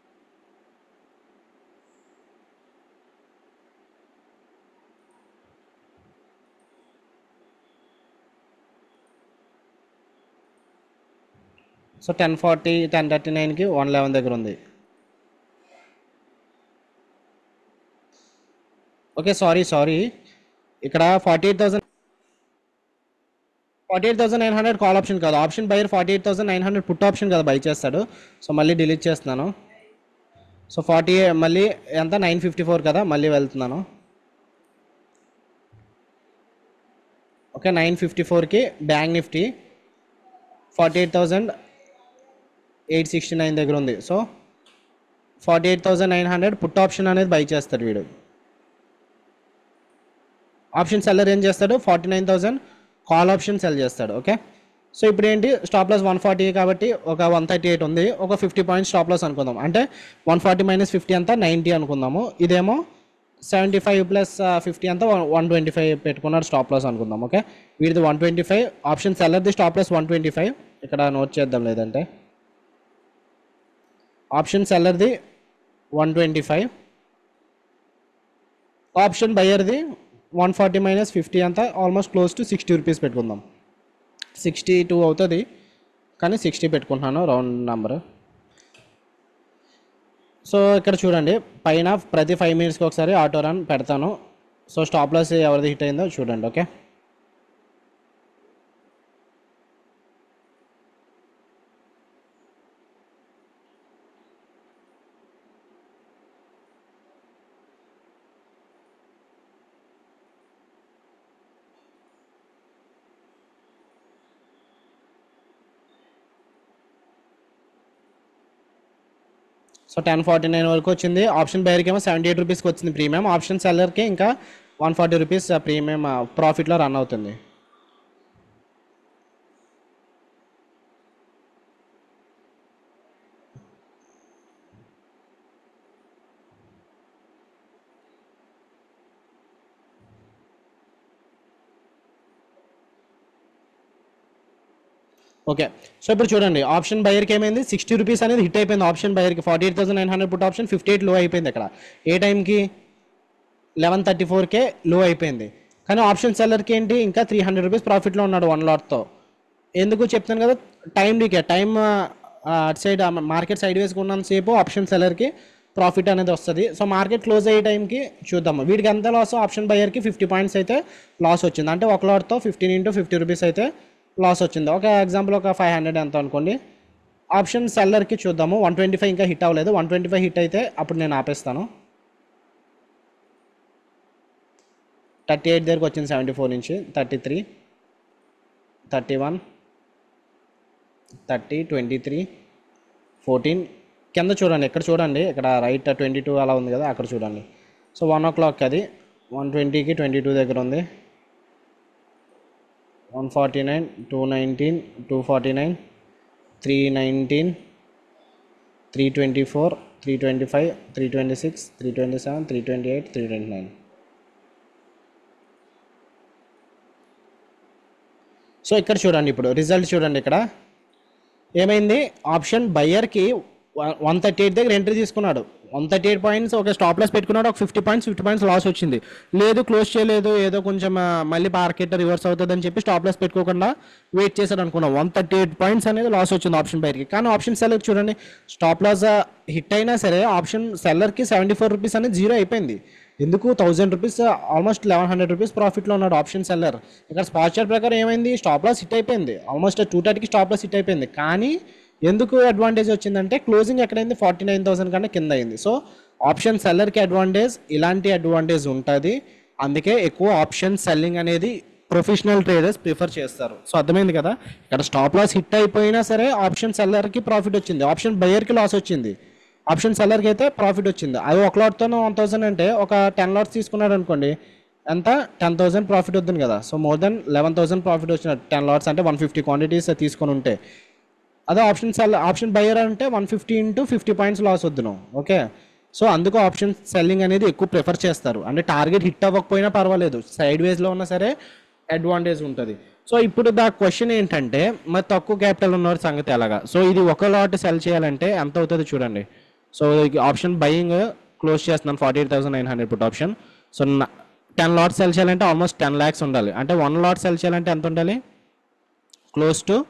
[SPEAKER 1] so ten forty ten thirty నైన్కి వన్ లెవెన్ దగ్గర ఉంది ఓకే సారీ సారీ ఇక్కడ forty eight thousand forty eight thousand nine hundred call option కాదు option buyer forty eight thousand nine hundred put option కదా బై చేస్తాడు సో మళ్ళీ డిలీట్ చేస్తున్నాను సో ఫార్టీ మళ్ళీ ఎంత నైన్ ఫిఫ్టీ ఫోర్ కదా మళ్ళీ వెళ్తున్నాను ఓకే నైన్ ఫిఫ్టీ ఫోర్కి bank Nifty forty eight thousand eight sixty nine దగ్గర ఉంది so forty eight thousand nine hundred put option అనేది బై చేస్తాడు వీడు ఆప్షన్ సెల్లర్ ఏం చేస్తాడు forty nine thousand call option sell చేస్తాడు ఓకే సో ఇప్పుడు ఏంటి స్టాప్ లాస్ వన్ ఫార్టీ కాబట్టి ఒక వన్ థర్టీ ఎయిట్ ఉంది ఒక ఫిఫ్టీ పాయింట్స్ స్టాప్ లాస్ అనుకుందాం అంటే వన్ ఫార్టీ మైనస్ ఫిఫ్టీ అంతా నైంటీ అనుకుందాము ఇదేమో సెవెంటీ ఫైవ్ ప్లస్ ఫిఫ్టీ అంతా వన్ ట్వంటీ ఫైవ్ పెట్టుకున్నాడు స్టాప్ లాస్ అనుకుందాం ఓకే వీడిది వన్ ట్వంటీ ఫైవ్ ఆప్షన్ సెల్లర్ది stop loss one twenty five ఇక్కడ నోట్ చేద్దాం లేదంటే ఆప్షన్ సెల్లర్ది వన్ ట్వంటీ ఫైవ్ ఆప్షన్ బయ్యర్ది వన్ ఫార్టీ మైనస్ ఫిఫ్టీ అంతా almost close to sixty rupees పెట్టుకుందాం సిక్స్టీ టూ అవుతుంది కానీ సిక్స్టీ పెట్టుకుంటున్నాను రౌండ్ నెంబర్ సో ఇక్కడ చూడండి పైన ప్రతి ఫైవ్ మినిట్స్కి ఒకసారి ఆటో రన్ పెడతాను సో స్టాప్ లాస్ ఎవరిది హిట్ అయిందో చూడండి okay so ten forty nine వరకు వచ్చింది ఆప్షన్ బయర్కి ఏమో సెవెంటీ ఎయిట్ రూపీస్కి వచ్చింది ప్రీమియం ఆప్షన్ సెల్లర్కి ఇంకా వన్ ఫార్టీ రూపీస్ ప్రీమియం ప్రాఫిట్లో రన్ అవుతుంది ఓకే సో ఇప్పుడు చూడండి ఆప్షన్ బయర్కి ఏమైంది సిక్స్టీ రూపీస్ అనేది హిట్ అయిపోయింది ఆప్షన్ బయర్కి forty eight thousand nine hundred put option fifty eight లో అయిపోయింది ఇక్కడ ఏ టైంకి లెవెన్ థర్టీ ఫోర్కే లో అయిపోయింది కానీ ఆప్షన్ సెల్లర్కి ఏంటి ఇంకా త్రీ హండ్రెడ్ రూపీస్ ప్రాఫిట్లో ఉన్నాడు వన్ లాట్తో ఎందుకు చెప్తాను కదా టైం లీకే టైం అటు సైడ్ మార్కెట్ సైడ్ వేసుకున్నంత ఉన్నంతసేపు ఆప్షన్ సెల్లర్కి ప్రాఫిట్ అనేది వస్తుంది సో మార్కెట్ క్లోజ్ అయ్యే టైంకి చూద్దాము వీడికి ఎంత లాస్ ఆప్షన్ బయర్కి ఫిఫ్టీ పాయింట్స్ అయితే లాస్ వచ్చింది అంటే ఒక లాట్తో ఫిఫ్టీన్ ఇంటూ ఫిఫ్టీ రూపీస్ అయితే లాస్ వచ్చింది ఒక ఎగ్జాంపుల్ ఒక ఫైవ్ హండ్రెడ్ ఎంత అనుకోండి ఆప్షన్ సెల్లర్కి చూద్దాము వన్ ట్వంటీ ఫైవ్ ఇంకా హిట్ అవ్వలేదు వన్ ట్వంటీ ఫైవ్ హిట్ అయితే అప్పుడు నేను ఆపేస్తాను థర్టీ ఎయిట్ దగ్గరకు వచ్చింది సెవెంటీ ఫోర్ నుంచి thirty three thirty one thirty twenty three fourteen కింద చూడండి ఇక్కడ చూడండి ఇక్కడ రైట్ ట్వంటీ టూ అలా ఉంది కదా అక్కడ చూడండి సో వన్ ఓ క్లాక్ అది వన్ ట్వంటీకి ట్వంటీ టూ దగ్గర ఉంది one forty nine two nineteen two forty nine three nineteen three twenty four three twenty five three twenty six three twenty seven three twenty eight three twenty nine so ఇక్కడ చూడండి ఇప్పుడు రిజల్ట్ చూడండి ఇక్కడ ఏమైంది ఆప్షన్ బయ్యర్కి వన్ థర్టీ ఎయిట్ దగ్గర ఎంట్రీ తీసుకున్నాడు వన్ థర్టీ ఎయిట్ పాయింట్స్ ఒక స్టాప్ లాస్ పెట్టుకున్నాడు ఒక fifty points fifty points loss వచ్చింది లేదు క్లోజ్ చేయలేదు ఏదో కొంచెం ఆ, మళ్ళీ మార్కెట్ రివర్స్ అవుతుంది అని చెప్పి స్టాప్ లాస్ పెట్టుకోకుండా వెయిట్ చేశాడు అనుకున్నాం వన్ థర్టీ ఎయిట్ పాయింట్స్ అనేది లాస్ వచ్చింది ఆప్షన్ బయర్కి కానీ ఆప్షన్ సెల్లర్ చూడండి స్టాప్ లాస్ హిట్ అయినా సరే ఆప్షన్ సెల్లర్కి సెవెంటీ ఫోర్ రూపీస్ అనేది జీరో అయిపోయింది ఎందుకు thousand rupees almost eleven hundred rupees ప్రాఫిట్లో ఉన్నాడు ఆప్షన్ సెల్లర్ ఇక్కడ స్పాట్ చార్ట్ ప్రకారం ఏమైంది స్టాప్ లాస్ హిట్ అయిపోయింది ఆల్మోస్ట్ టూ థర్టీకి స్టాప్ లాస్ హిట్ అయిపోయింది కానీ ఎందుకు అడ్వాంటేజ్ వచ్చిందంటే క్లోజింగ్ ఎక్కడైంది ఫార్టీ నైన్ థౌసండ్ కన్నా కింద అయింది సో ఆప్షన్ సెల్లర్కి అడ్వాంటేజ్ ఇలాంటి అడ్వాంటేజ్ ఉంటుంది అందుకే ఎక్కువ ఆప్షన్ సెల్లింగ్ అనేది ప్రొఫెషనల్ ట్రేడర్స్ ప్రిఫర్ చేస్తారు సో అర్థమైంది కదా ఇక్కడ స్టాప్ లాస్ హిట్ అయిపోయినా సరే ఆప్షన్ సెల్లర్కి ప్రాఫిట్ వచ్చింది ఆప్షన్ బయర్కి లాస్ వచ్చింది ఆప్షన్ సెల్లర్కి అయితే ప్రాఫిట్ వచ్చింది అది ఒక లాట్తో వన్ థౌసండ్ అంటే ఒక టెన్ లాట్స్ తీసుకున్నాడు అనుకోండి ఎంత టెన్ థౌసండ్ ప్రాఫిట్ వద్దును కదా so more than eleven thousand profit వచ్చిన టెన్ లాట్స్ అంటే వన్ ఫిఫ్టీ క్వాంటిటీస్ తీసుకొని ఉంటే అదే ఆప్షన్ సెల్ ఆప్షన్ బయర్ అంటే one fifty into fifty points loss వద్దును ఓకే సో అందుకు ఆప్షన్ సెల్లింగ్ అనేది ఎక్కువ ప్రిఫర్ చేస్తారు అంటే టార్గెట్ హిట్ అవ్వకపోయినా పర్వాలేదు సైడ్ వేస్లో ఉన్నా సరే అడ్వాంటేజ్ ఉంటుంది సో ఇప్పుడు దా క్వశ్చన్ ఏంటంటే మరి తక్కువ క్యాపిటల్ ఉన్నవారి సంగతి ఎలాగా సో ఇది ఒక లాట్ సెల్ చేయాలంటే ఎంత అవుతుందో చూడండి సో ఆప్షన్ బయింగ్ క్లోజ్ చేస్తున్నాను forty eight thousand nine hundred put option so ten lot sell చేయాలంటే ఆల్మోస్ట్ టెన్ ల్యాక్స్ ఉండాలి అంటే వన్ లాట్ సెల్ చేయాలంటే ఎంత ఉండాలి close to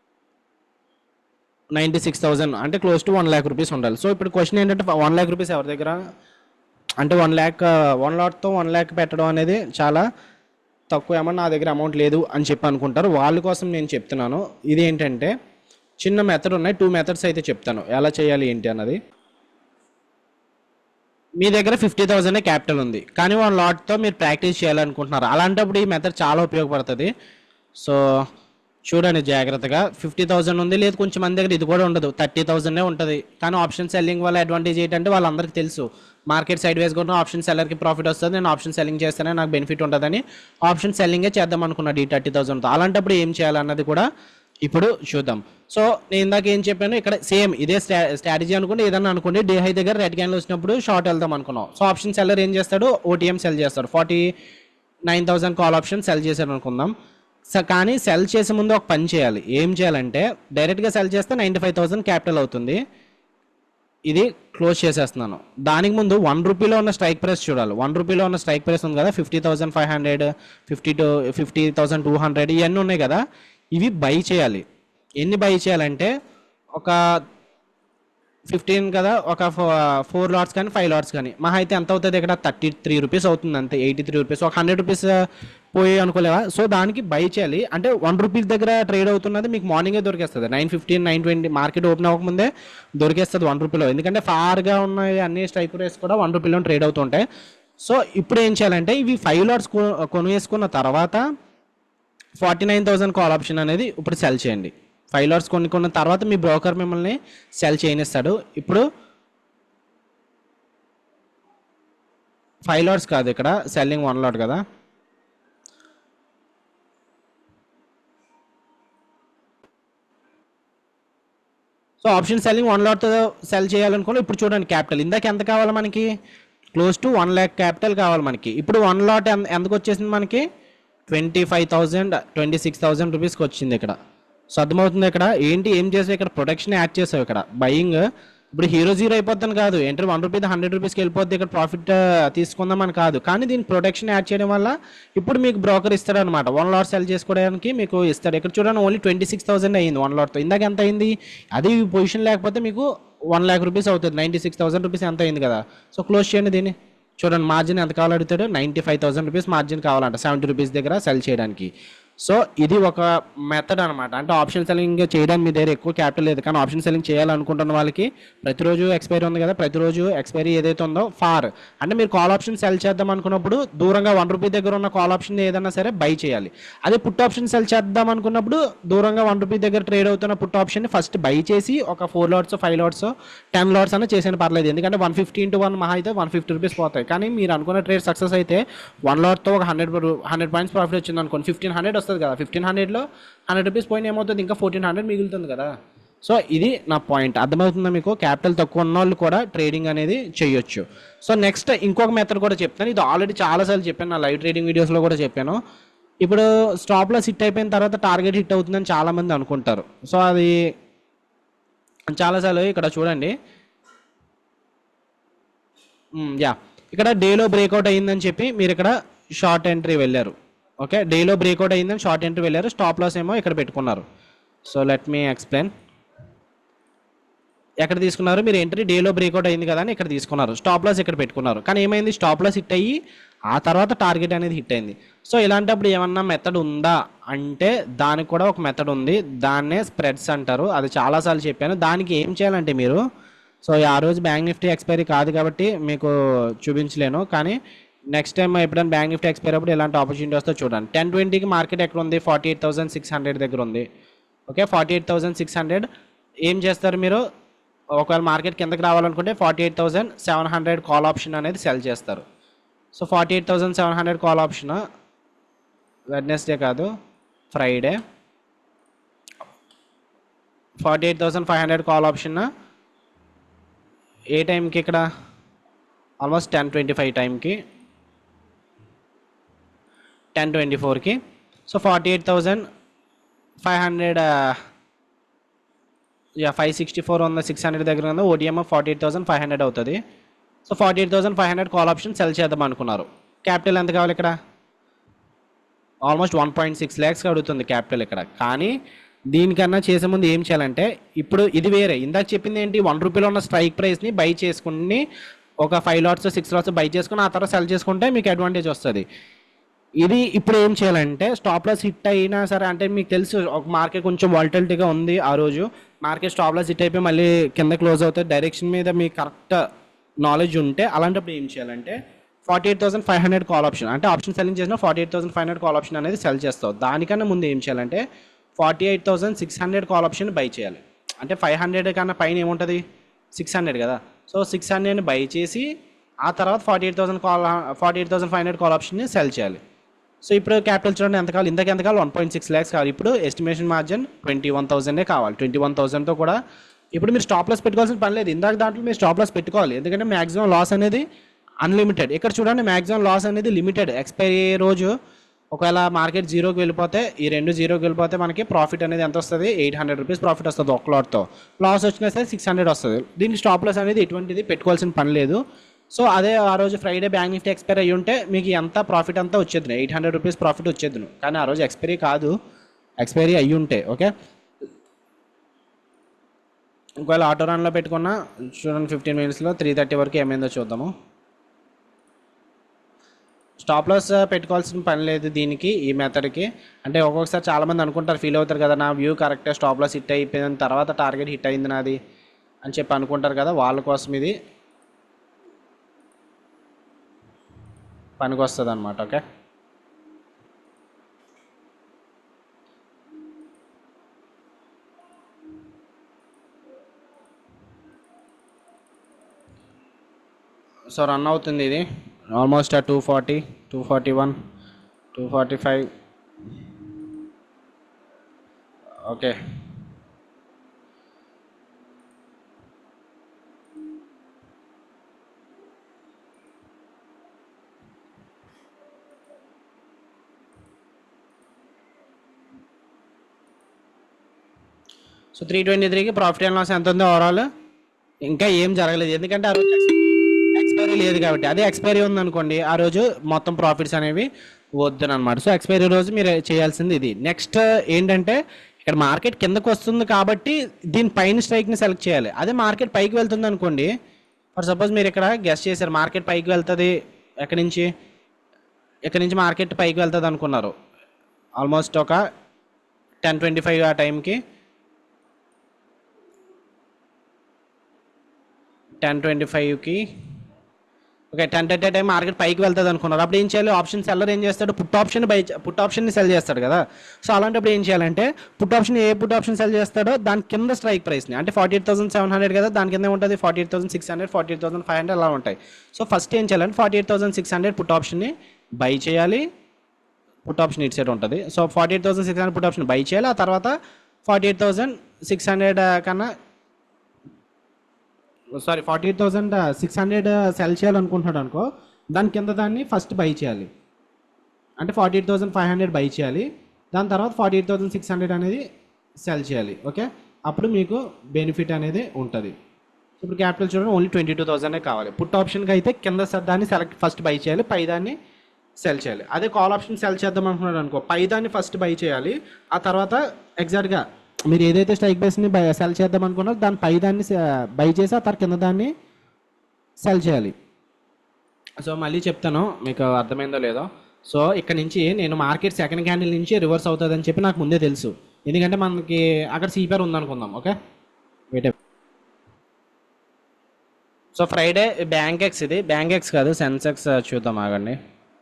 [SPEAKER 1] ninety six thousand అంటే close to one lakh rupees ఉండాలి సో ఇప్పుడు క్వశ్చన్ ఏంటంటే వన్ ల్యాక్ రూపీస్ ఎవరి దగ్గర అంటే వన్ ల్యాక్ వన్ లాట్తో వన్ ల్యాక్ పెట్టడం అనేది చాలా తక్కువ ఏమన్నా నా దగ్గర అమౌంట్ లేదు అని చెప్పి అనుకుంటారు వాళ్ళ కోసం నేను చెప్తున్నాను ఇది ఏంటంటే చిన్న మెథడ్ ఉన్నాయి టూ మెథడ్స్ అయితే చెప్తాను ఎలా చేయాలి ఏంటి అన్నది మీ దగ్గర ఫిఫ్టీ థౌసండ్ క్యాపిటల్ ఉంది కానీ వన్ లాట్తో మీరు ప్రాక్టీస్ చేయాలనుకుంటున్నారు అలాంటప్పుడు ఈ మెథడ్ చాలా ఉపయోగపడుతుంది సో చూడండి జాగ్రత్తగా ఫిఫ్టీ థౌసండ్ ఉంది లేదు కొంచెం మంది దగ్గర ఇది కూడా ఉండదు థర్టీ థౌసండే ఉంటుంది కానీ ఆప్షన్ సెల్లింగ్ వల్ల అడ్వాంటేజ్ ఏంటంటే వాళ్ళందరికీ తెలుసు మార్కెట్ సైడ్ వేస్ కూడా ఆప్షన్ సెల్లర్కి ప్రాఫిట్ వస్తుంది నేను ఆప్షన్ సెల్లింగ్ చేస్తేనే నాకు బెనిఫిట్ ఉంటుందని ఆప్షన్ సెల్లింగే చేద్దాం అనుకున్నాడు ఈ థర్టీ థౌసండ్తో అలాంటప్పుడు ఏం చేయాలన్నది కూడా ఇప్పుడు చూద్దాం సో నేను ఇందాక ఏం చెప్పాను ఇక్కడ సేమ్ ఇదే స్ట్రా స్ట్రాటజీ అనుకోండి ఏదన్నా అనుకోండి డే హై దగ్గర రెడ్ క్యాన్లు వచ్చినప్పుడు షార్ట్ వెళ్దాం అనుకున్నాం సో ఆప్షన్ సెల్లర్ ఏం చేస్తాడు ఓటీఎం సెల్ చేస్తాడు forty nine thousand call option sell చేశాడు అనుకుందాం సో కానీ సెల్ చేసే ముందు ఒక పని చేయాలి ఏం చేయాలంటే డైరెక్ట్గా సెల్ చేస్తే నైంటీ ఫైవ్ థౌసండ్ క్యాపిటల్ అవుతుంది ఇది క్లోజ్ చేసేస్తున్నాను దానికి ముందు వన్ రూపీలో ఉన్న స్ట్రైక్ ప్రైస్ చూడాలి వన్ రూపీలో ఉన్న స్ట్రైక్ ప్రైస్ ఉంది కదా fifty thousand five hundred fifty two fifty thousand two hundred ఇవన్నీ ఉన్నాయి కదా ఇవి బై చేయాలి ఎన్ని బై చేయాలంటే ఒక ఫిఫ్టీన్ కదా ఒక ఫోర్ లాట్స్ కానీ ఫైవ్ లాట్స్ కానీ మహా అయితే ఎంత అవుతుంది ఇక్కడ థర్టీ త్రీ రూపీస్ అవుతుంది అంతే ఎయిటీ త్రీ రూపీస్ ఒక హండ్రెడ్ రూపీస్ పోయి అనుకోలేవా సో దానికి బై చేయాలి అంటే వన్ రూపీస్ దగ్గర ట్రేడ్ అవుతున్నది మీకు మార్నింగే దొరికేస్తుంది nine fifteen nine twenty market open అవ్వకముందే దొరికేస్తుంది వన్ రూపీలో ఎందుకంటే ఫార్గా ఉన్న అన్ని స్ట్రైక్ రేస్ కూడా వన్ రూపీలో ట్రేడ్ అవుతుంటాయి సో ఇప్పుడు ఏం చేయాలంటే ఇవి ఫైవ్ లాట్స్ కొనువేసుకున్న తర్వాత forty nine thousand call option అనేది ఇప్పుడు సెల్ చేయండి ఫైవ్ లాట్స్ కొనుక్కున్న తర్వాత మీ బ్రోకర్ మిమ్మల్ని సెల్ చేయనిస్తాడు ఇప్పుడు ఫైవ్ లాట్స్ కాదు ఇక్కడ సెల్లింగ్ వన్ లాట్ కదా సో ఆప్షన్ సెల్లింగ్ వన్ లాట్తో సెల్ చేయాలనుకోండి ఇప్పుడు చూడండి క్యాపిటల్ ఇందాక ఎంత కావాలి మనకి close to one lakh capital కావాలి మనకి ఇప్పుడు వన్ లాట్ ఎందుకు వచ్చేసింది మనకి twenty five thousand twenty six thousand రూపీస్కి వచ్చింది ఇక్కడ సో అర్థమవుతుంది ఇక్కడ ఏంటి ఏం చేసావు ఇక్కడ ప్రొటెక్షన్ యాడ్ చేసావు ఇక్కడ బయింగ్ ఇప్పుడు హీరో జీరో అయిపోతాను కాదు ఏంటంటే వన్ రూపీ హండ్రెడ్ రూపీస్కి వెళ్ళిపోద్ది ఇక్కడ ప్రాఫిట్ తీసుకుందామని కాదు కానీ దీని ప్రొటెక్షన్ యాడ్ చేయడం వల్ల ఇప్పుడు మీకు బ్రోకర్ ఇస్తాడు అనమాట వన్ లాట్ సెల్ చేసుకోవడానికి మీకు ఇస్తాడు ఇక్కడ చూడండి ఓన్లీ ట్వంటీ సిక్స్ థౌసండ్ అయింది వన్ లాట్తో ఇందాక ఎంత అయింది అది పొజిషన్ లేకపోతే మీకు వన్ ల్యాక్ రూపీస్ అవుతుంది నైంటీ సిక్స్ థౌసండ్ రూపీస్ ఎంత అయింది కదా సో క్లోజ్ చేయండి దీన్ని చూడండి మార్జిన్ ఎంత కావాలో అడుగుతాడు ninety five thousand rupees margin కావాలంట సెవెంటీ రూపీస్ దగ్గర సెల్ చేయడానికి సో ఇది ఒక మెథడ్ అనమాట అంటే ఆప్షన్ సెల్లింగ్ చేయడానికి మీ దగ్గర ఎక్కువ క్యాపిటల్ లేదు కానీ ఆప్షన్ సెల్లింగ్ చేయాలనుకుంటున్న వాళ్ళకి ప్రతిరోజు ఎక్స్పైరీ ఉంది కదా ప్రతిరోజు ఎక్స్పైరీ ఏదైతే ఉందో ఫార్ అంటే మీరు కాల్ ఆప్షన్ సెల్ చేద్దాం అనుకున్నప్పుడు దూరంగా వన్ రూపీ దగ్గర ఉన్న కాల్ ఆప్షన్ ఏదైనా సరే బై చేయాలి అదే పుట్ ఆప్షన్ సెల్ చేద్దాం అనుకున్నప్పుడు దూరంగా వన్ రూపీ దగ్గర ట్రేడ్ అవుతున్న పుట్ ఆప్షన్ ఫస్ట్ బై చేసి ఒక four lots five lots ten lots అన్న చేసిన పర్లేదు ఎందుకంటే వన్ ఫిఫ్టీ ఇంటూ వన్ మహా అయితే వన్ ఫిఫ్టీ రూపీస్ పోతాయి కానీ మీరు అనుకున్న ట్రేడ్ సక్సెస్ అయితే వన్ లాట్తో ఒక హండ్రెడ్ హండ్రెడ్ పాయింట్స్ ప్రాఫిట్ వచ్చింది అనుకోండి ఫిఫ్టీన్ హండ్రెడ్ వస్తుంది కదా ఫిఫ్టీన్ హండ్రెడ్లో హండ్రెడ్ రూపీస్ పోయిన ఏమవుతుంది ఇంకా ఫోర్టీన్ హండ్రెడ్ మిగులుతుంది కదా సో ఇది నా పాయింట్ అర్థమవుతుందా మీకు క్యాపిటల్ తక్కువ ఉన్న వాళ్ళు కూడా ట్రేడింగ్ అనేది చేయొచ్చు సో నెక్స్ట్ ఇంకొక మెథడ్ కూడా చెప్తాను ఇది ఆల్రెడీ చాలాసార్లు చెప్పాను నా లైవ్ ట్రేడింగ్ వీడియోస్లో కూడా చెప్పాను ఇప్పుడు స్టాప్ లాస్ హిట్ అయిపోయిన తర్వాత టార్గెట్ హిట్ అవుతుందని చాలామంది అనుకుంటారు సో అది చాలాసార్లు ఇక్కడ చూడండి యా ఇక్కడ డేలో బ్రేక్అవుట్ అయ్యిందని చెప్పి మీరు ఇక్కడ షార్ట్ ఎంట్రీ వెళ్ళారు ఓకే డేలో బ్రేక్అవుట్ అయ్యిందని షార్ట్ ఎంట్రీ వెళ్ళారు స్టాప్ లాస్ ఏమో ఇక్కడ పెట్టుకున్నారు సో లెట్ మీ ఎక్స్ప్లెయిన్ ఎక్కడ తీసుకున్నారు మీరు ఎంట్రీ డేలో బ్రేక్అవుట్ అయింది కదా అని ఇక్కడ తీసుకున్నారు స్టాప్ లాస్ ఇక్కడ పెట్టుకున్నారు కానీ ఏమైంది స్టాప్ లాస్ హిట్ అయ్యి ఆ తర్వాత టార్గెట్ అనేది హిట్ అయింది సో ఇలాంటప్పుడు ఏమన్నా మెథడ్ ఉందా అంటే దానికి కూడా ఒక మెథడ్ ఉంది దాన్నే స్ప్రెడ్స్ అంటారు అది చాలాసార్లు చెప్పాను దానికి ఏం చేయాలంటే మీరు సో ఆ రోజు బ్యాంక్ నిఫ్టీ ఎక్స్పైరీ కాదు కాబట్టి మీకు చూపించలేను కానీ నెక్స్ట్ టైం ఎప్పుడైనా బ్యాంక్ నిఫ్టీ ఎక్స్పైరీ అప్పుడు ఇలాంటి ఆపర్చునిటీ వస్తే చూడండి టెన్ ట్వంటీకి మార్కెట్ ఎక్కడ ఉంది forty eight thousand six hundred దగ్గర ఉంది okay forty eight thousand six hundred ఏం చేస్తారు మీరు ఒకవేళ మార్కెట్ కిందకి రావాలనుకుంటే forty eight thousand seven hundred call option అనేది సెల్ చేస్తారు so forty eight thousand seven hundred call option Wednesday కాదు Friday forty eight thousand five hundred call option ఏ టైంకి ఇక్కడ ఆల్మోస్ట్ టెన్ ట్వంటీ ఫైవ్ టైంకి టెన్ ట్వంటీ ఫోర్కి so forty eight thousand five hundred yeah five sixty four ఉన్న సిక్స్ హండ్రెడ్ దగ్గర ఉంది ODM forty eight thousand five hundred అవుతుంది so forty eight thousand five hundred call option sell చేద్దాం అనుకున్నారు క్యాపిటల్ ఎంత కావాలి ఇక్కడ ఆల్మోస్ట్ వన్ పాయింట్ సిక్స్ ల్యాక్స్కి అడుగుతుంది క్యాపిటల్ ఇక్కడ కానీ దీనికన్నా చేసే ముందు ఏం చేయాలంటే ఇప్పుడు ఇది వేరే ఇందాక చెప్పింది ఏంటి వన్ రూపీలో ఉన్న స్ట్రైక్ ప్రైస్ని బై చేసుకుని ఒక five lots six lots buy చేసుకుని ఆ తర్వాత సెల్ చేసుకుంటే మీకు అడ్వాంటేజ్ వస్తుంది ఇది ఇప్పుడు ఏం చేయాలంటే స్టాప్ లాస్ హిట్ అయినా సరే అంటే మీకు తెలుసు ఒక మార్కెట్ కొంచెం వాల్టలిటీగా ఉంది ఆ రోజు మార్కెట్ స్టాప్ లాస్ హిట్ అయిపోయి మళ్ళీ కింద క్లోజ్ అవుతుంది డైరెక్షన్ మీద మీకు కరెక్ట్ నాలెడ్జ్ ఉంటే అలాంటప్పుడు ఏం చేయాలంటే forty eight thousand five hundred call option అంటే ఆప్షన్ సెల్లింగ్ చేసిన forty eight thousand five hundred call option అనేది సెల్ చేస్తావు దానికన్నా ముందు ఏం చేయాలంటే forty eight thousand six hundred call option buy చేయాలి అంటే ఫైవ్ హండ్రెడ్ కన్నా పైన ఏముంటుంది సిక్స్ హండ్రెడ్ కదా సో సిక్స్ హండ్రెడ్ని బై చేసి ఆ తర్వాత forty eight thousand call forty eight thousand five hundred call ఆప్షన్ని సెల్ చేయాలి సో ఇప్పుడు క్యాపిటల్ చూడండి ఎంత కావాలి ఇంతకు ఎంత కావాలి వన్ పాయింట్ సిక్స్ ల్యాక్స్ కావాలి ఇప్పుడు ఎస్టిమేషన్ మార్జిన్ ట్వంటీ వన్ థౌసండే కావాలి ట్వంటీ వన్ థౌసండ్తో కూడా ఇప్పుడు మీరు స్టాప్ లాస్ పెట్టుకోవాల్సిన పని లేదు ఇందాక దాంట్లో మీరు స్టాప్ లాస్ పెట్టుకోవాలి ఎందుకంటే మ్యాక్సిమం లాస్ అనేది అన్లిమిటెడ్ ఇక్కడ చూడండి మ్యాక్సిమం లాస్ అనేది లిమిటెడ్ ఎక్స్పైరీ రోజు ఒకవేళ మార్కెట్ జీరోకి వెళ్ళిపోతే ఈ రెండు జీరోకి వెళ్ళిపోతే మనకి ప్రాఫిట్ అనేది ఎంత వస్తుంది ఎయిట్ హండ్రెడ్ రూపీస్ ప్రాఫిట్ వస్తుంది ఒక లాట్తో లాస్ వచ్చినా సరే సిక్స్ హండ్రెడ్ వస్తుంది దీనికి స్టాప్ లాస్ అనేది ఎటువంటిది పెట్టుకోవాల్సిన పని లేదు సో అదే ఆ రోజు ఫ్రైడే బ్యాంక్ నిఫ్టీ ఎక్స్పైర్ అయ్యి ఉంటే మీకు ఎంత ప్రాఫిట్ అంతా వచ్చేది ఎయిట్ హండ్రెడ్ రూపీస్ ప్రాఫిట్ వచ్చేది కానీ ఆ రోజు ఎక్స్పైరీ కాదు ఎక్స్పైరీ అయ్యి ఉంటే ఓకే ఒకవేళ ఆటో రన్లో పెట్టుకున్నా చూడండి ఫిఫ్టీన్ మినిట్స్లో త్రీ థర్టీ వరకు ఏమైందో చూద్దాము స్టాప్ లాస్ పెట్టుకోవాల్సిన పని లేదు దీనికి ఈ మెథడ్కి అంటే ఒక్కొక్కసారి చాలామంది అనుకుంటారు ఫీల్ అవుతారు కదా నా వ్యూ కరెక్టే స్టాప్ లాస్ హిట్ అయిపోయిన తర్వాత టార్గెట్ హిట్ అయింది నాది అని చెప్పి అనుకుంటారు కదా వాళ్ళ కోసం ఇది పనికి వస్తుంది అనమాట ఓకే సో రన్ అవుతుంది ఇది almost two forty two forty one two forty five okay so three twenty త్రీకి ప్రాఫిట్ అండ్ లాస్ ఎంత ఉంది ఓవరాల్ ఇంకా ఏం జరగలేదు ఎందుకంటే ఆ రోజు ఎక్స్పైరీ లేదు కాబట్టి అదే ఎక్స్పైరీ ఉందనుకోండి ఆ రోజు మొత్తం ప్రాఫిట్స్ అనేవి వద్దును అనమాట సో ఎక్స్పైరీ రోజు మీరు చేయాల్సింది ఇది నెక్స్ట్ ఏంటంటే ఇక్కడ మార్కెట్ కిందకు వస్తుంది కాబట్టి దీని పైన స్ట్రైక్ని సెలెక్ట్ చేయాలి అదే మార్కెట్ పైకి వెళ్తుంది అనుకోండి ఫర్ సపోజ్ మీరు ఇక్కడ గెస్ట్ చేశారు మార్కెట్ పైకి వెళ్తుంది ఎక్కడి నుంచి ఎక్కడి నుంచి మార్కెట్ పైకి వెళ్తుంది అనుకున్నారు ఆల్మోస్ట్ ఒక టెన్ ట్వంటీ ఫైవ్ ఆ టైంకి టెన్ ట్వంటీ ఫైవ్కి okay ten thirty time market పైకి వెళ్తుంది అనుకున్నారు అప్పుడు ఏం చేయాలి ఆప్షన్ సెల్లర్ ఏం చేస్తాడు పుట్ ఆప్షన్ బై పుట్ ఆప్షన్ని సెల్ చేస్తాడు కదా సో అలాంటప్పుడు ఏం చేయాలంటే పుట్ ఆప్షన్ ఏ పుట్ ఆప్షన్ సెల్ చేస్తాడో దాని కింద స్ట్రైక్ ప్రైస్ని అంటే forty eight thousand seven hundred కదా దాని కింద ఉంటుంది forty eight thousand six hundred forty eight thousand five hundred అలా ఉంటాయి సో ఫస్ట్ ఏం చేయాలంటే forty eight thousand six hundred put ఆప్షన్ని బై చేయాలి పుట్ ఆప్షన్ ఇటు సైడ్ ఉంటుంది so forty eight thousand six hundred put option buy చేయాలి ఆ తర్వాత forty eight thousand six hundred కన్నా sorry forty eight thousand six hundred sell చేయాలనుకుంటున్నాడు అనుకో దాని కింద దాన్ని ఫస్ట్ బై చేయాలి
[SPEAKER 2] అంటే forty eight thousand five hundred buy చేయాలి దాని తర్వాత forty eight thousand six hundred అనేది సెల్ చేయాలి ఓకే అప్పుడు మీకు బెనిఫిట్ అనేది ఉంటుంది ఇప్పుడు క్యాపిటల్ చూడండి ఓన్లీ ట్వంటీ టూ థౌసండే కావాలి పుట్ ఆప్షన్కి అయితే కింద స- దాన్ని సెలెక్ట్ ఫస్ట్ బై చేయాలి పై దాన్ని సెల్ చేయాలి అదే కాల్ ఆప్షన్ సెల్ చేద్దాం అనుకున్నాడు అనుకో పై దాన్ని ఫస్ట్ బై చేయాలి ఆ తర్వాత ఎగ్జాక్ట్గా మీరు ఏదైతే స్ట్రైక్ బేస్ని బై సెల్ చేద్దాం అనుకున్నారో దాని పై దాన్ని బై చేసి ఆ తర్వాత కింద దాన్ని సెల్ చేయాలి సో మళ్ళీ చెప్తాను మీకు అర్థమైందో లేదో సో ఇక్కడ నుంచి నేను మార్కెట్ సెకండ్ క్యాండిల్ నుంచి రివర్స్ అవుతుందని చెప్పి నాకు ముందే తెలుసు ఎందుకంటే మనకి అక్కడ సీపీఆర్ ఉందనుకుందాం okay wait so Friday Bankex ఇది బ్యాంక్ ఎక్స్ కాదు సెన్సెక్స్ చూద్దాం ఆగండి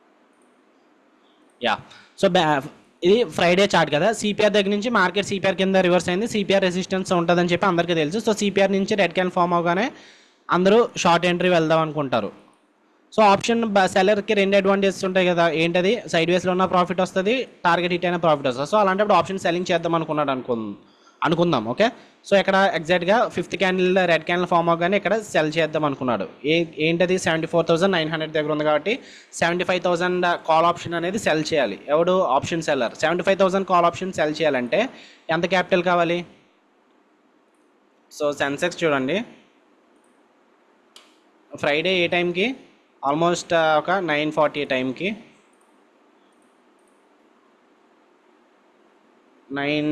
[SPEAKER 2] యా సో బ్యా ఇది ఫ్రైడే చార్ట్ కదా సిపిఆర్ దగ్గర నుంచి మార్కెట్ సిపిఆర్ కింద రివర్స్ అయింది సిపిఆర్ రెసిస్టెన్స్ ఉంటుందని చెప్పి అందరికీ తెలుసు సో సిపిఆర్ నుంచి రెడ్ క్యాన్ ఫామ్ అవగానే అందరూ షార్ట్ ఎంట్రీ వెళ్దాం అనుకుంటారు సో ఆప్షన్ సెల్లర్కి రెండు అడ్వాంటేజెస్ ఉంటాయి కదా ఏంటది సైడ్ వేస్లో ఉన్న ప్రాఫిట్ వస్తుంది టార్గెట్ హిట్ అయిన ప్రాఫిట్ వస్తుంది సో అలాంటప్పుడు ఆప్షన్ సెల్లింగ్ చేద్దాం అనుకున్నాడు అనుకు అనుకుందాం ఓకే సో ఇక్కడ ఎగ్జాక్ట్గా fifth candle red candle form అవగానే ఇక్కడ సెల్ చేద్దాం అనుకున్నాడు ఏ ఏంటది seventy four thousand nine hundred దగ్గర ఉంది కాబట్టి seventy five thousand call option అనేది సెల్ చేయాలి ఎవడు option seller seventy five thousand call option sell చేయాలంటే ఎంత క్యాపిటల్ కావాలి సో సెన్సెక్స్ చూడండి ఫ్రైడే ఏ టైంకి ఆల్మోస్ట్ ఒక నైన్ ఫార్టీ టైంకి nine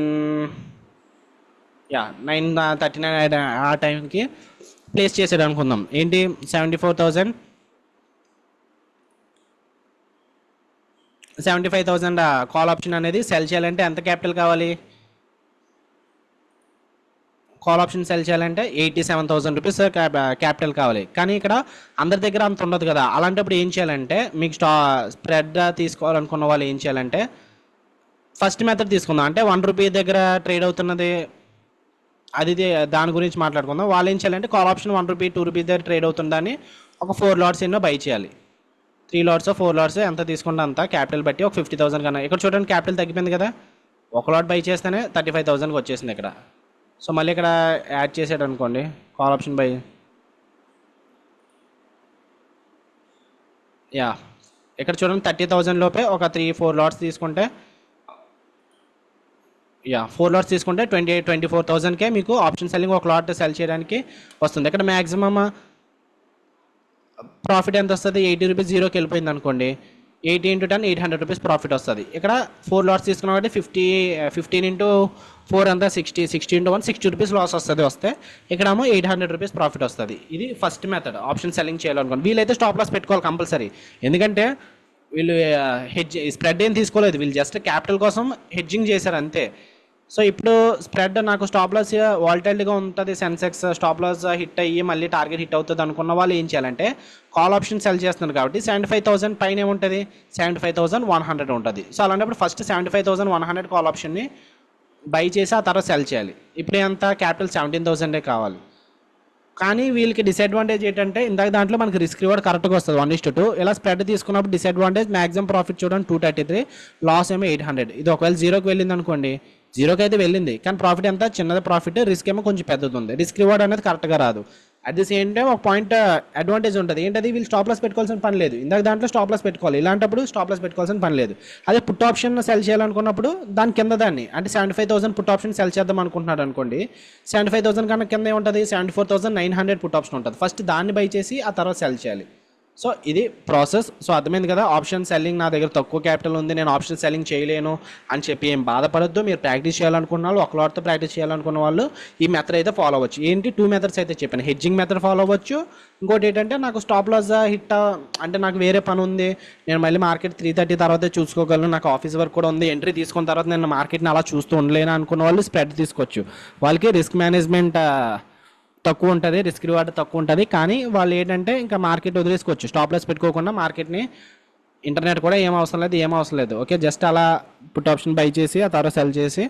[SPEAKER 2] yeah nine thirty nine ఆ టైంకి ప్లేస్ చేసాడు అనుకుందాం ఏంటి seventy four thousand seventy five thousand call option అనేది సెల్ చేయాలంటే ఎంత క్యాపిటల్ కావాలి కాల్ ఆప్షన్ సెల్ చేయాలంటే eighty seven thousand rupees capital కావాలి కానీ ఇక్కడ అందరి దగ్గర అంత ఉండదు కదా అలాంటప్పుడు ఏం చేయాలంటే మీకు స్టా స్ప్రెడ్ తీసుకోవాలనుకున్న వాళ్ళు ఏం చేయాలంటే ఫస్ట్ మెథడ్ తీసుకుందాం అంటే వన్ రూపీ దగ్గర ట్రేడ్ అవుతున్నది అది ది- దాని గురించి మాట్లాడుకుందాం వాళ్ళు ఏం చేయాలంటే call option one rupee two rupees దగ్గర ట్రేడ్ అవుతుందని ఒక ఫోర్ లాట్స్ ఎన్నో బై చేయాలి త్రీ లాట్స్ ఫోర్ లాట్స్ ఎంత తీసుకుంటే అంత క్యాపిటల్ బట్టి ఒక ఫిఫ్టీ థౌసండ్ కన్నా ఇక్కడ చూడండి క్యాపిటల్ తగ్గిపోయింది కదా ఒక లాట్ బై చేస్తేనే థర్టీ ఫైవ్ థౌసండ్కి వచ్చేసింది ఇక్కడ సో మళ్ళీ ఇక్కడ యాడ్ చేసాడు అనుకోండి కాల్ ఆప్షన్ బై యా ఇక్కడ చూడండి థర్టీ థౌజండ్ లోపే ఒక త్రీ ఫోర్ లాట్స్ తీసుకుంటే యా ఫోర్ లాట్స్ తీసుకుంటే ట్వంటీ ట్వంటీ ఫోర్ థౌజండ్కే మీకు ఆప్షన్ సెల్లింగ్ ఒక లాట్ సెల్ చేయడానికి వస్తుంది ఇక్కడ మ్యాక్సిమమ్ ప్రాఫిట్ ఎంత వస్తుంది ఎయిటీ రూపీస్ జీరోకి వెళ్ళిపోయింది అనుకోండి eighty into ten eight hundred rupees profit వస్తుంది ఇక్కడ ఫోర్ లాట్స్ తీసుకున్నాం కాబట్టి ఫిఫ్టీ ఫిఫ్టీన్ ఇంటూ ఫోర్ అంతా sixty sixty into one sixty rupees loss వస్తుంది వస్తే ఇక్కడేమో ఎయిట్ హండ్రెడ్ రూపీస్ ప్రాఫిట్ వస్తుంది ఇది ఫస్ట్ మెథడ్ ఆప్షన్ సెల్లింగ్ చేయాలనుకోండి వీళ్ళైతే స్టాప్ లాస్ పెట్టుకోవాలి కంపల్సరీ ఎందుకంటే వీళ్ళు హెడ్జ్ స్ప్రెడ్ ఏం తీసుకోలేదు వీళ్ళు జస్ట్ క్యాపిటల్ కోసం హెడ్జింగ్ చేశారు అంతే సో ఇప్పుడు స్ప్రెడ్ నాకు స్టాప్ లాస్ వాల్టైల్గా ఉంటుంది సెన్సెక్స్ స్టాప్ లాస్ హిట్ అయ్యి మళ్ళీ టార్గెట్ హిట్ అవుతుంది అనుకున్న వాళ్ళు ఏం చేయాలంటే కాల్ ఆప్షన్ సెల్ చేస్తున్నారు కాబట్టి సెవెంటీ ఫైవ్ థౌసండ్ పైన ఏముంటుంది seventy five thousand one hundred ఉంటుంది సో అలాంటప్పుడు first seventy five thousand one hundred call ఆప్షన్ని బై చేసి ఆ తర్వాత సెల్ చేయాలి ఇప్పుడు ఎంత క్యాపిటల్ సెవెంటీన్ థౌసండే కావాలి కానీ వీళ్ళకి డిసడ్వాంటేజ్ ఏంటంటే ఇందాక దాంట్లో మనకి రిస్క్ రివార్డ్ కరెక్ట్గా వస్తుంది వన్ ఇస్ట్ టూ ఇలా స్ప్రెడ్ తీసుకున్నప్పుడు డిసడ్వాంటేజ్ మాక్సిమం ప్రాఫిట్ చూడండి టూ థర్టీ త్రీ లాస్ ఏమో ఎయిట్ హండ్రెడ్ ఇది ఒకవేళ జీరోకి వెళ్ళింది అనుకోండి జీరోకి అయితే వెళ్ళింది కానీ ప్రాఫిట్ ఎంత చిన్నది ప్రాఫిట్ రిస్క్ ఏమో కొంచెం పెద్దది ఉంది రిస్క్ రివార్డ్ అనేది కరెక్ట్గా రాదు అట్ ది సేమ్ టైం ఒక పాయింట్ అడ్వాంటేజ్ ఉంటుంది ఏంటది వీళ్ళు స్టాప్ లాస్ పెట్టుకోవాల్సిన పని లేదు ఇందాక దాంట్లో స్టాప్ లాస్ పెట్టుకోవాలి ఇలాంటప్పుడు స్టాప్ లాస్ పెట్టుకోవాల్సిన పని లేదు అదే పుట్ ఆప్షన్ సెల్ చేయాలనుకున్నప్పుడు దాని కింద దాన్ని అంటే seventy five thousand put option sell చేద్దాం అనుకుంటున్నాడు అనుకోండి సెవెంటీ ఫైవ్ థౌసండ్ కన్నా కింద ఏముంటుంది seventy four thousand nine hundred put option ఉంటుంది ఫస్ట్ దాన్ని బై చేసి ఆ తర్వాత సెల్ చేయాలి సో ఇది ప్రాసెస్ సో అర్థమైంది కదా ఆప్షన్ సెల్లింగ్ నా దగ్గర తక్కువ క్యాపిటల్ ఉంది నేను ఆప్షన్ సెల్లింగ్ చేయలేను అని చెప్పి ఏం బాధపడద్దు మీరు ప్రాక్టీస్ చేయాలనుకున్న వాళ్ళు ఒక లాట్తో ప్రాక్టీస్ చేయాలనుకున్న వాళ్ళు ఈ మెథడ్ అయితే ఫాలో అవ్వచ్చు ఏంటి టూ మెథడ్స్ అయితే చెప్పాను హెడ్జింగ్ మెథడ్ ఫాలో అవ్వచ్చు ఇంకోటి ఏంటంటే నాకు స్టాప్ లాస్ హిట్ అంటే నాకు వేరే పని ఉంది నేను మళ్ళీ మార్కెట్ త్రీ థర్టీ తర్వాతే చూసుకోగలను నాకు ఆఫీస్ వర్క్ కూడా ఉంది ఎంట్రీ తీసుకున్న తర్వాత నేను మార్కెట్ని అలా చూస్తూ ఉండలేను అనుకున్న వాళ్ళు స్ప్రెడ్ తీసుకోవచ్చు వాళ్ళకి రిస్క్ మేనేజ్మెంట్ తక్కువ ఉంటుంది రిస్క్ రివార్డ్ తక్కువ ఉంటుంది కానీ వాళ్ళు ఏంటంటే ఇంకా మార్కెట్ వదిలేసుకోవచ్చు స్టాప్ లాస్ పెట్టుకోకుండా మార్కెట్ని ఇంటర్నెట్ కూడా ఏం అవసరం లేదు ఏం అవసరం లేదు ఓకే జస్ట్ అలా పుట్ ఆప్షన్ బై చేసి ఆ తర్వాత సెల్ చేసి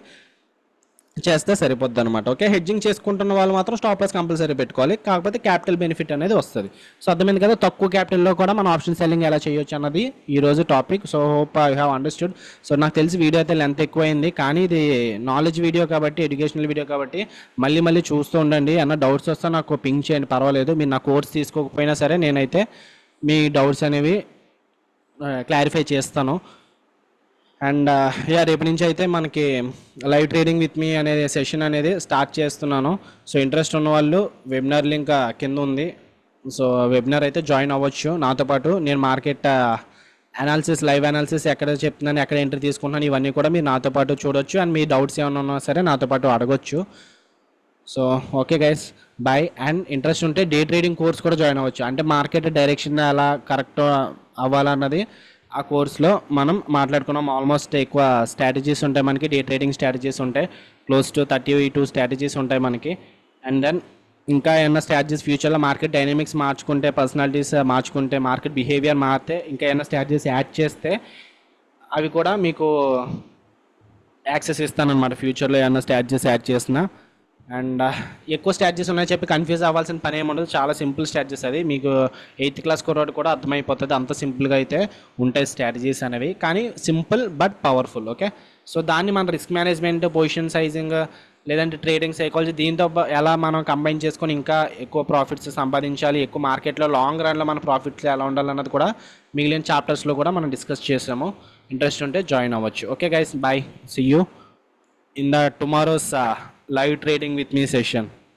[SPEAKER 2] చేస్తే సరిపోద్ది అనమాట ఓకే హెడ్జింగ్ చేసుకుంటున్న వాళ్ళు మాత్రం స్టాప్ లాస్ కంపల్సరీ పెట్టుకోవాలి కాకపోతే క్యాపిటల్ బెనిఫిట్ అనేది వస్తుంది సో అర్థమైంది కదా తక్కువ క్యాపిటల్లో కూడా మనం ఆప్షన్ సెల్లింగ్ ఎలా చేయొచ్చు అన్నది ఈ రోజు topic so hope I have understood so నాకు తెలిసి వీడియో అయితే లెంత్ ఎక్కువైంది కానీ ఇది నాలెడ్జ్ వీడియో కాబట్టి ఎడ్యుకేషనల్ వీడియో కాబట్టి మళ్ళీ మళ్ళీ చూస్తూ ఉండండి అన్న డౌట్స్ వస్తే నాకు పింక్ చేయండి పర్వాలేదు మీరు నా కోర్స్ తీసుకోకపోయినా సరే నేనైతే మీ డౌట్స్ అనేవి క్లారిఫై చేస్తాను అండ్ యా రేపు నుంచి అయితే మనకి లైవ్ ట్రేడింగ్ విత్ మీ అనే సెషన్ అనేది స్టార్ట్ చేస్తున్నాను సో ఇంట్రెస్ట్ ఉన్న వాళ్ళు వెబినార్ లింక్ కింద ఉంది సో వెబినార్ అయితే జాయిన్ అవ్వచ్చు నాతో పాటు నేను మార్కెట్ అనాలిసిస్ లైవ్ అనాలిసిస్ ఎక్కడ చెప్తున్నాను ఎక్కడ ఎంట్రీ తీసుకుంటున్నాను ఇవన్నీ కూడా మీరు నాతో పాటు చూడొచ్చు అండ్ మీ డౌట్స్ ఏమైనా ఉన్నా సరే నాతో పాటు అడగొచ్చు so okay guys bye and interest ఉంటే డే ట్రేడింగ్ కోర్స్ కూడా జాయిన్ అవ్వచ్చు అంటే మార్కెట్ డైరెక్షన్ ఎలా కరెక్ట్ అవ్వాలన్నది ఆ కోర్స్లో మనం మాట్లాడుకున్నాం ఆల్మోస్ట్ ఎక్కువ స్ట్రాటజీస్ ఉంటాయి మనకి డే ట్రేడింగ్ స్ట్రాటజీస్ ఉంటాయి close to thirty two strategies ఉంటాయి మనకి అండ్ దెన్ ఇంకా ఏమైనా స్ట్రాటజీస్ ఫ్యూచర్లో మార్కెట్ డైనమిక్స్ మార్చుకుంటే పర్సనాలిటీస్ మార్చుకుంటే మార్కెట్ బిహేవియర్ మారితే ఇంకా ఏమైనా స్ట్రాటజీస్ యాడ్ చేస్తే అవి కూడా మీకు యాక్సెస్ ఇస్తానన్నమాట ఫ్యూచర్లో ఏమైనా స్ట్రాటజీస్ యాడ్ చేసిన అండ్ ఎక్కువ స్ట్రాటజీస్ ఉన్నాయని చెప్పి కన్ఫ్యూజ్ అవ్వాల్సిన పని ఏమి ఉండదు చాలా సింపుల్ స్ట్రాటజీస్ అది మీకు ఎయిత్ క్లాస్ కుర్రాడు కూడా అర్థమైపోతుంది అంత సింపుల్గా అయితే ఉంటాయి స్ట్రాటజీస్ అనేవి కానీ simple but powerful okay so దాన్ని మన రిస్క్ మేనేజ్మెంట్ పొజిషన్ సైజింగ్ లేదంటే ట్రేడింగ్ సైకాలజీ దీంతో బ- ఎలా మనం కంబైన్ చేసుకొని ఇంకా ఎక్కువ ప్రాఫిట్స్ సంపాదించాలి ఎక్కువ మార్కెట్లో లాంగ్ రన్లో మన ప్రాఫిట్స్ ఎలా ఉండాలన్నది కూడా మిగిలిన చాప్టర్స్లో కూడా మనం డిస్కస్ చేసాము ఇంట్రెస్ట్ ఉంటే జాయిన్ అవ్వచ్చు okay guys bye see you in the tomorrow's uh, live trading with me session